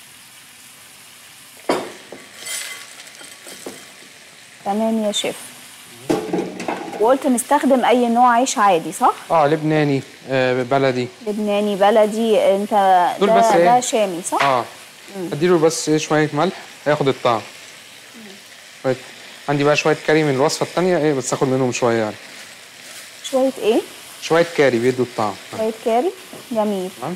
تمام يا شيف وقلت نستخدم اي نوع عيش عادي صح اه لبناني آه بلدي لبناني بلدي انت دول ده, بس إيه؟ ده شامي صح اه اديله بس ايه شويه ملح هياخد الطعم شويه عندي بقى شويه كاري من الوصفه الثانيه ايه بس اخد منهم شويه يعني شويه ايه شويه كاري بيدوا الطعم شويه كاري جميل تمام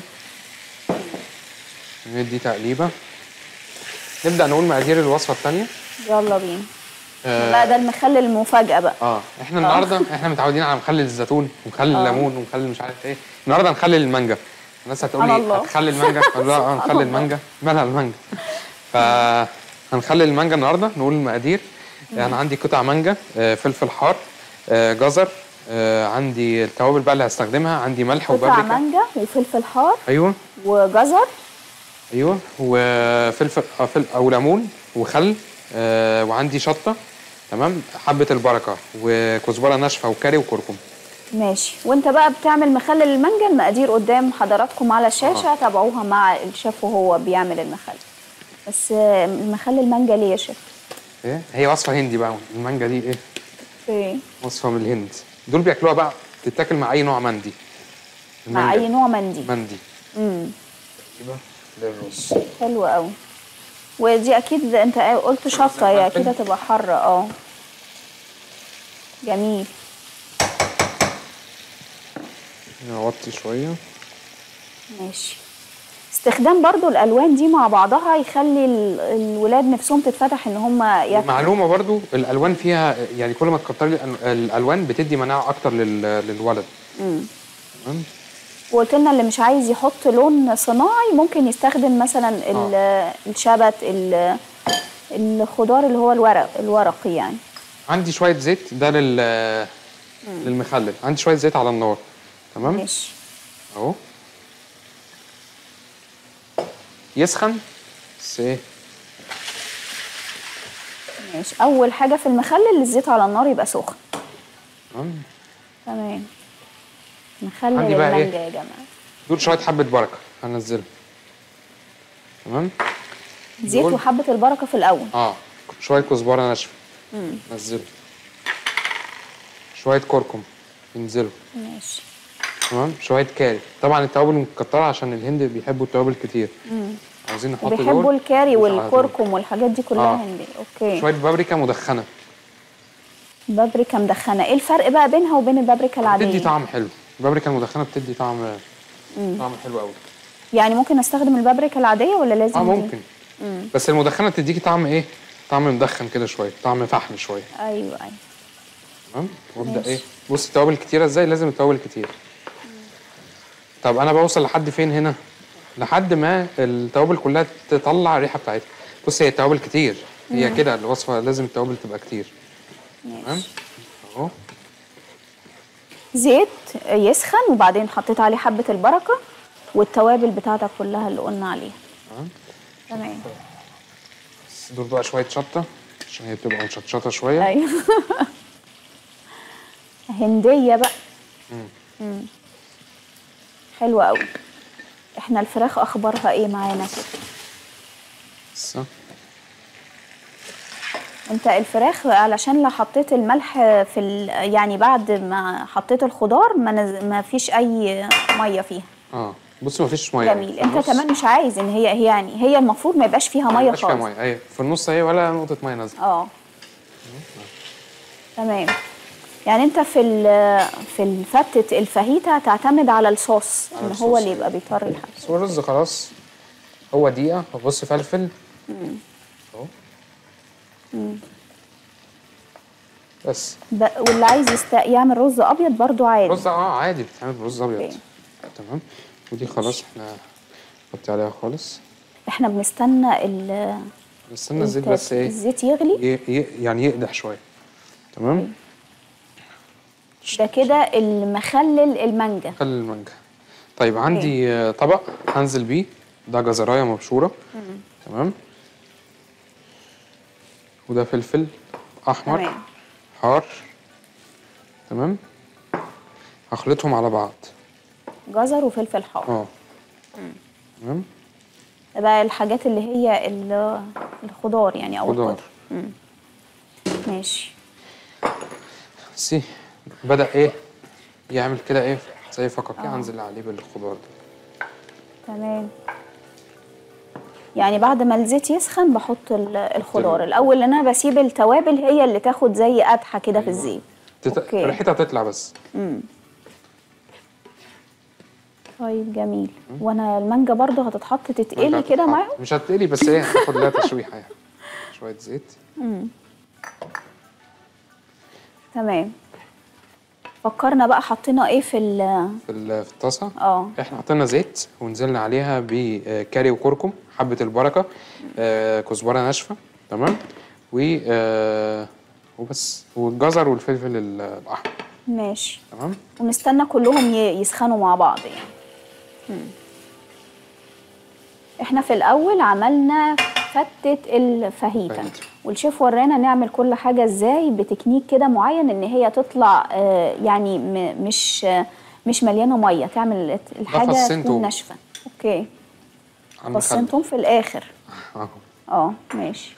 ندي تقليبه نبدا نقول مقادير الوصفه الثانيه يلا بينا آه. بقى ده المخلل المفاجاه بقى اه احنا النهارده احنا متعودين على مخلل الزيتون ومخلل آه. الليمون ومخلل مش عارف ايه النهارده هنخلل المانجا الناس هتقول سبحان لي الله. هتخلل مانجا اقول لها اه سبحان نخلل الله. مانجا مالها المانجا فهنخلل المانجا النهارده نقول المقادير يعني عندي قطع مانجا آه، فلفل حار آه، جزر آه، عندي التوابل بقى اللي هستخدمها عندي ملح قطع وبابريكا مانجا وفلفل حار ايوه وجزر ايوه وفلفل آه، فل او ليمون وخل آه، وعندي شطه تمام حبه البركه وكزبره ناشفه وكاري وكركم ماشي وانت بقى بتعمل مخلل المانجا المقادير قدام حضراتكم على الشاشه تابعوها مع الشيف وهو بيعمل المخلل بس آه، المخلل المانجا ليه يا شيف ايه هي وصفه هندي بقى المانجا دي ايه ايه وصفه من الهند دول بياكلوها بقى تتاكل مع اي نوع مندي مع المانجا. اي نوع مندي مندي امم يبقى للرز حلو قوي ودي اكيد انت قلت شطه هي اكيد هتبقى حاره اه جميل نوطي شويه ماشي استخدام برضو الالوان دي مع بعضها يخلي ال- الولاد نفسهم تتفتح ان هم ياكلوا معلومه برضو الالوان فيها يعني كل ما تكتري الأل- الالوان بتدي مناعه اكتر لل- للولد تمام وقلت لنا اللي مش عايز يحط لون صناعي ممكن يستخدم مثلا ال- الشبت ال- الخضار اللي هو الورق الورقي يعني عندي شويه زيت ده لل للمخلل عندي شويه زيت على النار تمام ماشي اهو يسخن بس ايه ماشي اول حاجه في المخلل الزيت على النار يبقى سخن تمام تمام نخلل عندي بقى إيه؟ المانجا يا جماعه دول شويه حبه بركه هنزلهم تمام زيت دول- وحبه البركه في الاول اه شويه كزبره ناشفه نزلوا شويه كركم ينزلوا ماشي تمام شويه كاري طبعا التوابل متكتره عشان الهند بيحبوا التوابل كتير عاوزين نحط بيحبوا دول الكاري مش على طول. والكركم والحاجات دي كلها آه. هندي اوكي شويه بابريكا مدخنه بابريكا مدخنه ايه الفرق بقى بينها وبين البابريكا العاديه بتدي طعم حلو البابريكا المدخنه بتدي طعم طعم حلو قوي يعني ممكن استخدم البابريكا العاديه ولا لازم اه دي؟ ممكن بس المدخنه بتديكي طعم ايه طعم مدخن كده شويه طعم فحم شويه ايوه ايوه تمام وابدا ماشي. ايه بصي التوابل كتيره ازاي لازم التوابل كتير طب انا بوصل لحد فين هنا لحد ما التوابل كلها تطلع الريحه بتاعتها بصي هي التوابل كتير هي كده الوصفه لازم التوابل تبقى كتير تمام ماشي اهو زيت يسخن وبعدين حطيت عليه حبه البركه والتوابل بتاعتك كلها اللي قلنا عليها تمام تمام بس دول بقى شويه شطه عشان هي بتبقى مشطشطه شويه ايوه هنديه بقى مم. حلوه قوي احنا الفراخ اخبارها ايه معانا كده بس انت الفراخ علشان لو حطيت الملح في ال... يعني بعد ما حطيت الخضار ما, نز... ما فيش اي ميه فيها اه بصي مفيش ميه جميل انت النص كمان مش عايز ان هي هي يعني هي المفروض ما يبقاش فيها ما ميه يبقاش فيها خالص ميه ايوه في النص اهي ولا نقطه ميه نازله اه تمام يعني انت في ال- في الفتة الفاهيتا تعتمد على الصوص على ان الصوص، هو اللي أيوة. يبقى بيطر الحاجه بس هو الرز خلاص هو دقيقه بص فلفل اهو بس ب... واللي عايز يست... يعمل رز ابيض برضو عادي رز اه عادي بتتعمل برز ابيض أوكي. تمام ودي خلاص احنا نحط عليها خالص احنا بنستنى ال... نستنى الزيت الت- بس ايه الزيت يغلي ي... ي... يعني يقدح شويه تمام ده كده المخلل المانجا خلي المانجا طيب عندي آه، طبق هنزل بيه ده جزرايه مبشوره تمام وده فلفل احمر تمام حار تمام هخلطهم على بعض جزر وفلفل حار اه تمام ده بقى الحاجات اللي هي ال- الخضار يعني او خضار. الخضر مم. ماشي سي بدأ ايه يعمل كده ايه زي فقاقيع هنزل عليه بالخضار ده تمام يعني بعد ما الزيت يسخن بحط ال- الخضار الاول انا بسيب التوابل هي اللي تاخد زي قدحه كده في الزيت تت... أوكي. ريحتها تطلع بس طيب جميل وانا المانجا برضو هتتحط تتقلي مانجا كده هتتحط. معاهم مش هتقلي بس ايه هتاخد لها تشويحه يعني شويه زيت تمام فكرنا بقى حطينا ايه في ال في ال- في الطاسه اه احنا حطينا زيت ونزلنا عليها بكاري وكركم حبه البركه آه، كزبره ناشفه تمام و آه، وبس والجزر والفلفل ال- الاحمر ماشي تمام ونستنى كلهم ي- يسخنوا مع بعض يعني مم. احنا في الاول عملنا فتة الفاهيتا فاهيتا. والشيف ورانا نعمل كل حاجة ازاي بتكنيك كده معين ان هي تطلع آه، يعني م- مش آه، مش مليانة مية تعمل الحاجة فصين تكون توم. ناشفة اوكي عن فصين مخلل. توم في الاخر اهو اه ماشي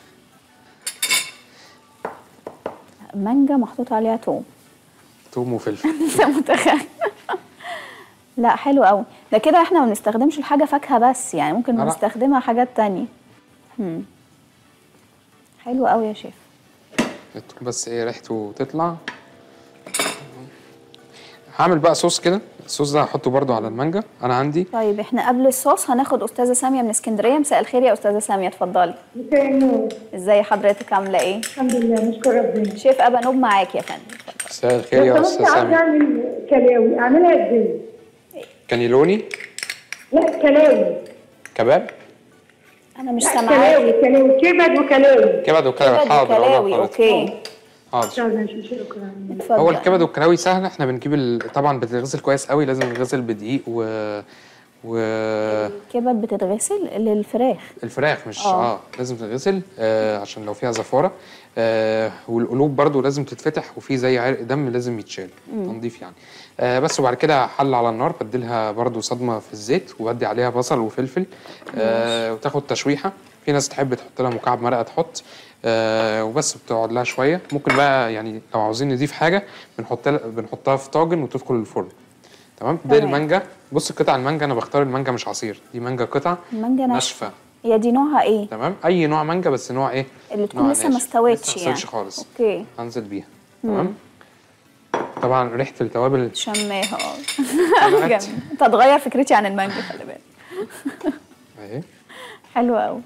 مانجا محطوط عليها توم توم وفلفل انت متخيل لا حلو قوي ده كده احنا ما بنستخدمش الحاجه فاكهه بس يعني ممكن لا، لا. نستخدمها حاجات تانية مم. حلو قوي يا شيف التوم بس ايه ريحته تطلع هعمل بقى صوص كده الصوص ده هحطه برضو على المانجا انا عندي طيب احنا قبل الصوص هناخد استاذه ساميه من اسكندريه مساء الخير يا استاذه ساميه اتفضلي مساء النور ازاي حضرتك عامله ايه الحمد لله نشكر ربنا شيف ابا نوب معاك يا فندم مساء الخير يا لو استاذ سمحت عايزه سامي اعمل كلاوي اعملها ازاي؟ كانيلوني لا كلاوي كباب انا مش لا سامعاك كلاوي كلاوي كبد وكلاوي كبد وكلاوي كبد حاضر وكلاوي والله اوكي حاضر شكرا اتفضل هو الكبد والكلاوي سهل احنا بنجيب ال... طبعا بتتغسل كويس قوي لازم تتغسل بدقيق و والفراخ الكبد بتتغسل للفراخ مش آه. اه, لازم تتغسل آه عشان لو فيها زفاره آه والقلوب برضو لازم تتفتح وفي زي عرق دم لازم يتشال تنظيف يعني آه بس وبعد كده حل على النار بديلها برضو صدمه في الزيت وبدي عليها بصل وفلفل آه وتاخد تشويحه في ناس تحب تحط لها مكعب مرقه تحط آه وبس بتقعد لها شويه ممكن بقى يعني لو عاوزين نضيف حاجه بنحط بنحطها في طاجن وتدخل الفرن تمام ده تمام. المانجا بص قطع المانجا انا بختار المانجا مش عصير دي مانجا قطع المانجا ناشفه ناشفه هي دي نوعها ايه تمام اي نوع مانجا بس نوع ايه اللي تكون نوع لسه ما ناشف. استوتش لسه ما يعني استوتش خالص اوكي هنزل بيها تمام طبعا ريحه التوابل شماها اه جميل انت هتغير فكرتي عن المانجا خلي بالك اهي حلوه قوي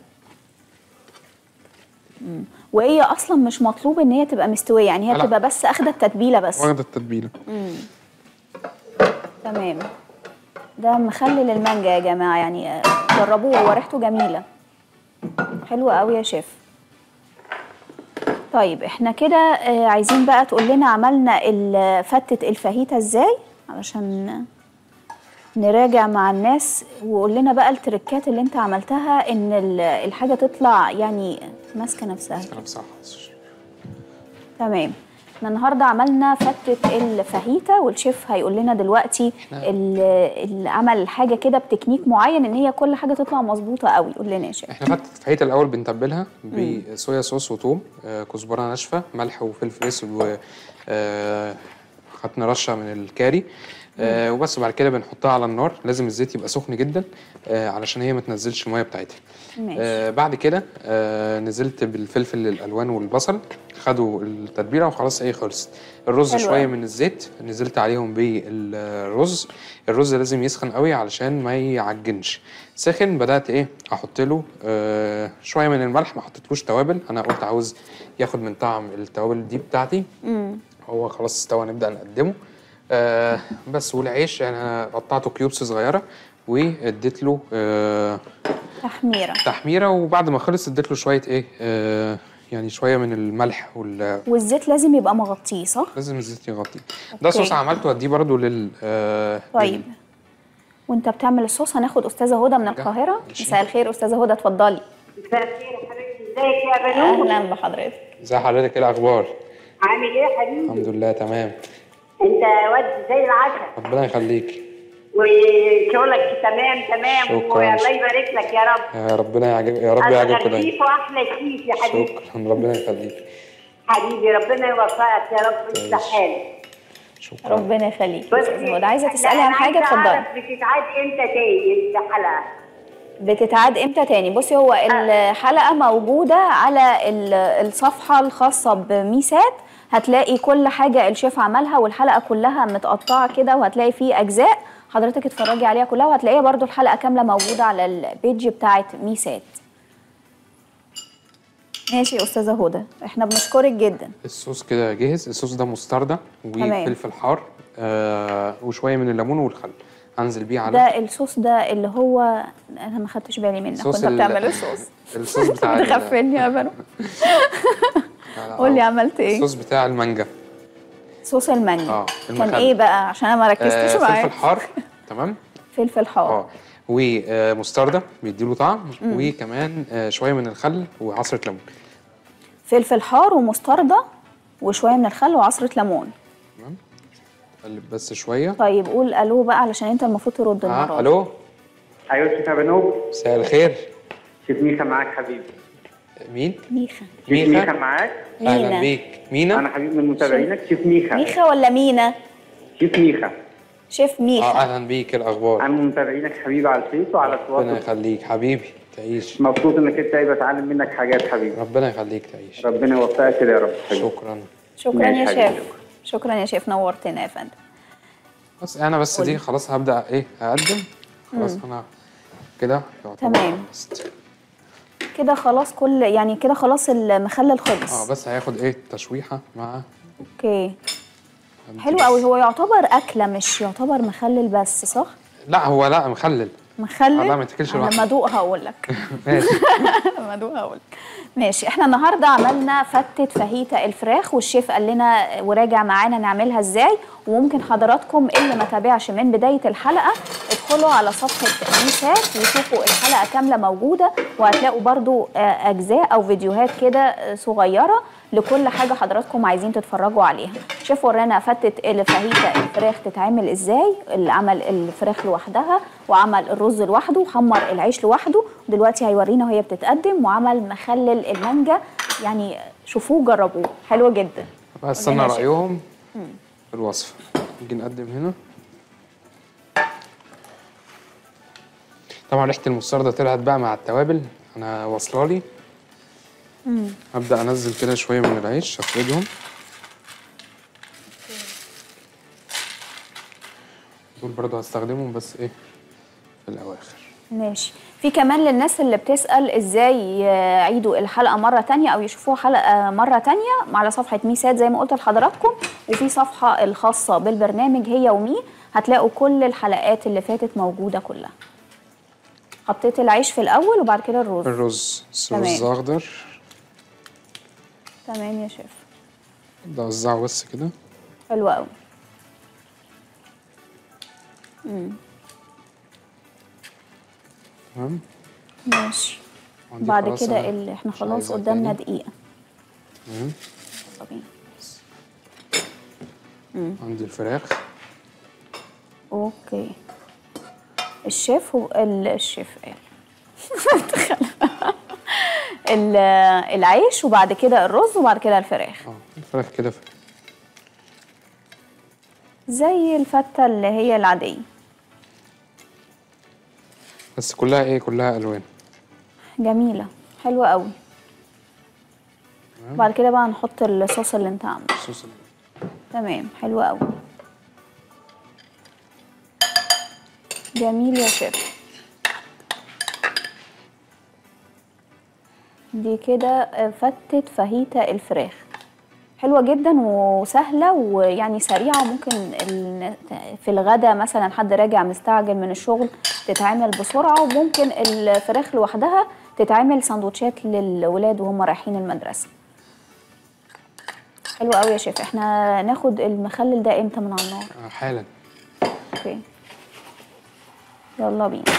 وهي اصلا مش مطلوب ان هي تبقى مستويه يعني هي لا. تبقى بس اخده التتبيله بس واخده التتبيله تمام ده مخلل المانجا يا جماعه يعني آه، جربوه هو ريحته جميله حلوه قوي يا شيف طيب احنا كده آه، عايزين بقى تقول لنا عملنا ال- فتة الفاهيتا ازاي علشان نراجع مع الناس وقول لنا بقى التركات اللي انت عملتها ان ال- الحاجة تطلع يعني ماسكة نفسها كلام صح تمام احنا النهارده عملنا فتة الفاهيتا والشيف هيقول لنا دلوقتي ال- اللي عمل حاجة كده بتكنيك معين ان هي كل حاجة تطلع مظبوطة قوي قول لنا يا شيف احنا فتة الفاهيتا الاول بنتبلها بصويا صوص وثوم آه كزبره ناشفه ملح وفلفل اسود و آه خدنا رشه من الكاري آه وبس بعد كده بنحطها على النار لازم الزيت يبقى سخن جدا آه علشان هي ما تنزلش الميه بتاعتها ماشي آه بعد كده آه نزلت بالفلفل الالوان والبصل خدوا التتبيله وخلاص ايه خلصت الرز حلو شويه أوي. من الزيت نزلت عليهم بالرز الرز لازم يسخن قوي علشان ما يعجنش سخن بدات ايه احط له آه شويه من الملح ما حطيتلوش توابل انا قلت عاوز ياخد من طعم التوابل دي بتاعتي هو خلاص استوى نبدا نقدمه آه بس والعيش يعني انا قطعته كيوبس صغيره واديت له آه تحميرة تحميره وبعد ما خلص اديت له شويه ايه آه يعني شويه من الملح وال والزيت لازم يبقى مغطيه صح؟ لازم الزيت يغطيه ده أوكي. صوص عملته اديه برضو لل آه طيب وانت بتعمل الصوص هناخد استاذه هدى من القاهره ماشي. مساء الخير استاذه هدى اتفضلي مساء الخير يا حبيبتي ازيك يا بنوت اهلا بحضرتك ازي حضرتك ايه الاخبار عامل ايه يا حبيبي الحمد لله تمام انت واد زي العسل ربنا يخليك وشغلك تمام تمام شكراً. والله يبارك لك يا رب يا ربنا يعجب يا رب يعجبكم اصغر دايما شيف واحلى شيف يا حبيبي شكرا ربنا يخليك حبيبي ربنا يوفقك يا رب يصلح حالك شكرا ربنا يخليك يا بصي، استاذه هدى عايزه لا، تسالي عن أنا حاجه عايزة اتفضلي أعرف بتتعاد امتى تاني الحلقه بتتعاد امتى تاني بصي هو الحلقه موجوده على ال- الصفحه الخاصه بميسات هتلاقي كل حاجه الشيف عملها والحلقه كلها متقطعه كده وهتلاقي فيه اجزاء حضرتك اتفرجي عليها كلها وهتلاقيها برضو الحلقه كامله موجوده على البيج بتاعه ميسات ماشي يا استاذه هدى احنا بنشكرك جدا الصوص كده جاهز الصوص ده مستردة تمام. وفلفل حار آه وشويه من الليمون والخل هنزل بيه على ده الصوص ده اللي هو انا ما خدتش بالي منك صوص وانت ال- بتعمل الصوص الصوص بتاع ال- بتغفلني يا بنو قول لي عملت ايه الصوص بتاع المانجا صوص المانجا اه كان المخلل. ايه بقى عشان انا ما آه ركزتش فلفل معاك حار تمام فلفل حار اه ومستردة بيديله طعم وكمان آه شويه من الخل وعصره ليمون فلفل حار ومستردة وشويه من الخل وعصره ليمون تمام قلب بس شويه طيب قول الو بقى علشان انت المفروض ترد المره اه دي. الو ايوه شيف بنوب مساء الخير شيف ميخا معاك حبيبي مين ميخا شيف ميخا ميخا معاك اهلا مينا. بيك مينا انا حبيب من متابعينك شيف ميخا ميخا ولا مينا شيف ميخا شيف اه ميخا اهلا بيك إيه الاخبار انا من متابعينك حبيبي على الفيس وعلى ربنا التواصل يخليك حبيبي تعيش مبسوط انك انت ايه بتعلم منك حاجات حبيبي ربنا يخليك تعيش ربنا يوفقك كده يا رب حبيبي شكرا شكرا ماشي يا حبيبي، شيف شكرا. شكرا يا شيف نورتنا يا فندم بس انا بس دي خلاص هبدا ايه اقدم خلاص مم. انا كده يعتبر تمام. خلصت. كده خلاص كل يعني كده خلاص المخلل خلص اه بس هياخد ايه تشويحه مع اوكي حلو قوي هو يعتبر اكله مش يعتبر مخلل بس صح لا هو لا مخلل مخلل آه، لا، ما يتاكلش أنا لوحده. لما ادوق هقول لك ماشي لما ادوق هقول لك ماشي احنا النهارده عملنا فتة فاهيتا الفراخ والشيف قال لنا وراجع معانا نعملها ازاي وممكن حضراتكم اللي ما تابعش من بدايه الحلقه ادخلوا على صفحه ميسات وشوفوا الحلقه كامله موجوده وهتلاقوا برضو آه، اجزاء او فيديوهات كده آه، صغيره لكل حاجه حضراتكم عايزين تتفرجوا عليها شيف ورانا فتة الفاهيتا الفراخ تتعمل ازاي اللي عمل الفراخ لوحدها وعمل الرز لوحده وحمر العيش لوحده ودلوقتي هيورينا وهي بتتقدم وعمل مخلل المانجا يعني شوفوه جربوه حلو جدا بقى استنى قولنا يا شيف. رايهم مم. في الوصفه نيجي نقدم هنا طبعا ريحه المستردة طلعت بقى مع التوابل انا واصله لي مم. هبدا انزل كده شويه من العيش افردهم دول برضه هستخدمهم بس ايه في الاواخر ماشي في كمان للناس اللي بتسأل ازاي يعيدوا الحلقة مرة تانية او يشوفوها حلقة مرة تانية على صفحة ميسات زي ما قلت لحضراتكم وفي صفحة الخاصة بالبرنامج هي ومي هتلاقوا كل الحلقات اللي فاتت موجودة كلها حطيت العيش في الاول وبعد كده الرز الرز بس تمام. رز اخضر تمام يا شيف ابدا اوزعه بس كده حلو قوي مم. تمام ماشي وعندي بعد خلاص كده أنا اللي احنا مش خلاص عايزها قدامنا تاني. دقيقة تمام يلا بينا. مم. عندي الفراخ اوكي الشيف هو ال- الشيف قال ال- العيش وبعد كده الرز وبعد كده الفراخ اه الفراخ كده في زي الفتة اللي هي العادية بس كلها ايه كلها الوان جميلة حلوة قوي تمام. بعد كده بقى نحط الصوص اللي انت عامله صوص ال- تمام حلوة قوي جميل يا شيف دي كده فتة فاهيتا الفراخ حلوة جدا وسهلة ويعني سريعة ممكن ال- في الغدا مثلا حد راجع مستعجل من الشغل تتعمل بسرعة وممكن الفراخ لوحدها تتعمل سندوتشات للولاد وهم رايحين المدرسة حلو قوي يا شيف احنا ناخد المخلل ده امتى من على النار آه، حالا اوكي يلا بينا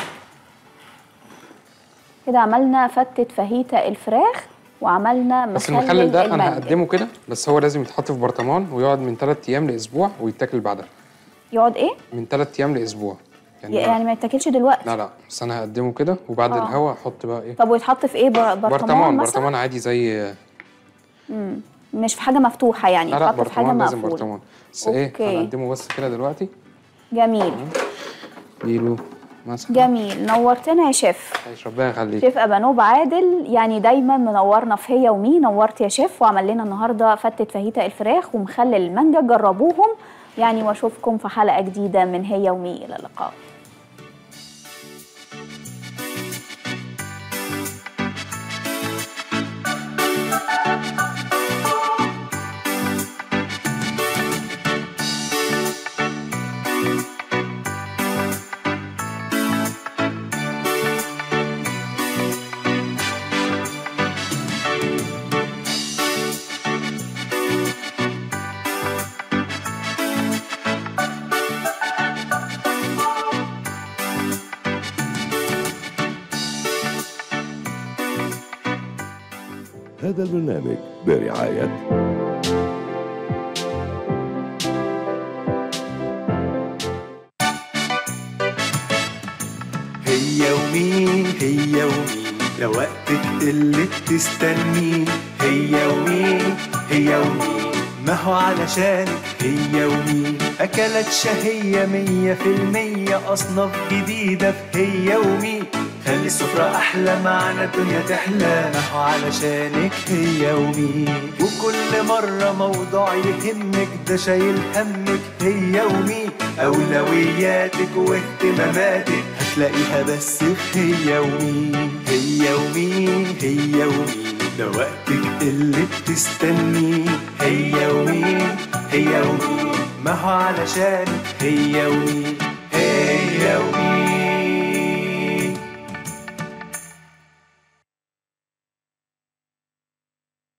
كده عملنا فتة فاهيتا الفراخ وعملنا بس مخلل المخلل ده انا المانجا. هقدمه كده بس هو لازم يتحط في برطمان ويقعد من 3 ايام لاسبوع ويتاكل بعدها يقعد ايه من 3 ايام لاسبوع يعني ما يتاكلش دلوقتي لا لا بس انا هقدمه كده وبعد آه. الهوا احط بقى ايه طب ويتحط في ايه بر- برطمان برطمان مثلا برطمان عادي زي مم. مش في حاجه مفتوحه يعني لا لا يتحط في حاجه برطمان لازم مقفوله برطمان بس ايه أوكي. هنقدمه بس كده دلوقتي جميل اديله مسحه جميل نورتنا يا شيف عايش ربنا يخليك شيف ابانوب عادل يعني دايما منورنا في هي ومي نورت يا شيف وعمل لنا النهارده فتة فاهيتا الفراخ ومخلل المانجا جربوهم يعني واشوفكم في حلقه جديده من هي ومي الى اللقاء هذا البرنامج برعاية هي ومين هي ومين ده وقت اللي بتستنيه هي ومين هي ومين ما هو علشان هي ومين أكلت شهية مية في المية أصناف جديدة في هي ومين خلي السفرة أحلى معانا الدنيا تحلى ما هو علشانك هي ومين وكل مرة موضوع يهمك ده شايل همك هي ومين أولوياتك واهتماماتك هتلاقيها بس في هي ومين هي ومين هي ومين ده وقتك اللي بتستنيه هي ومين هي ومين ما هو علشانك هي ومين هي ومين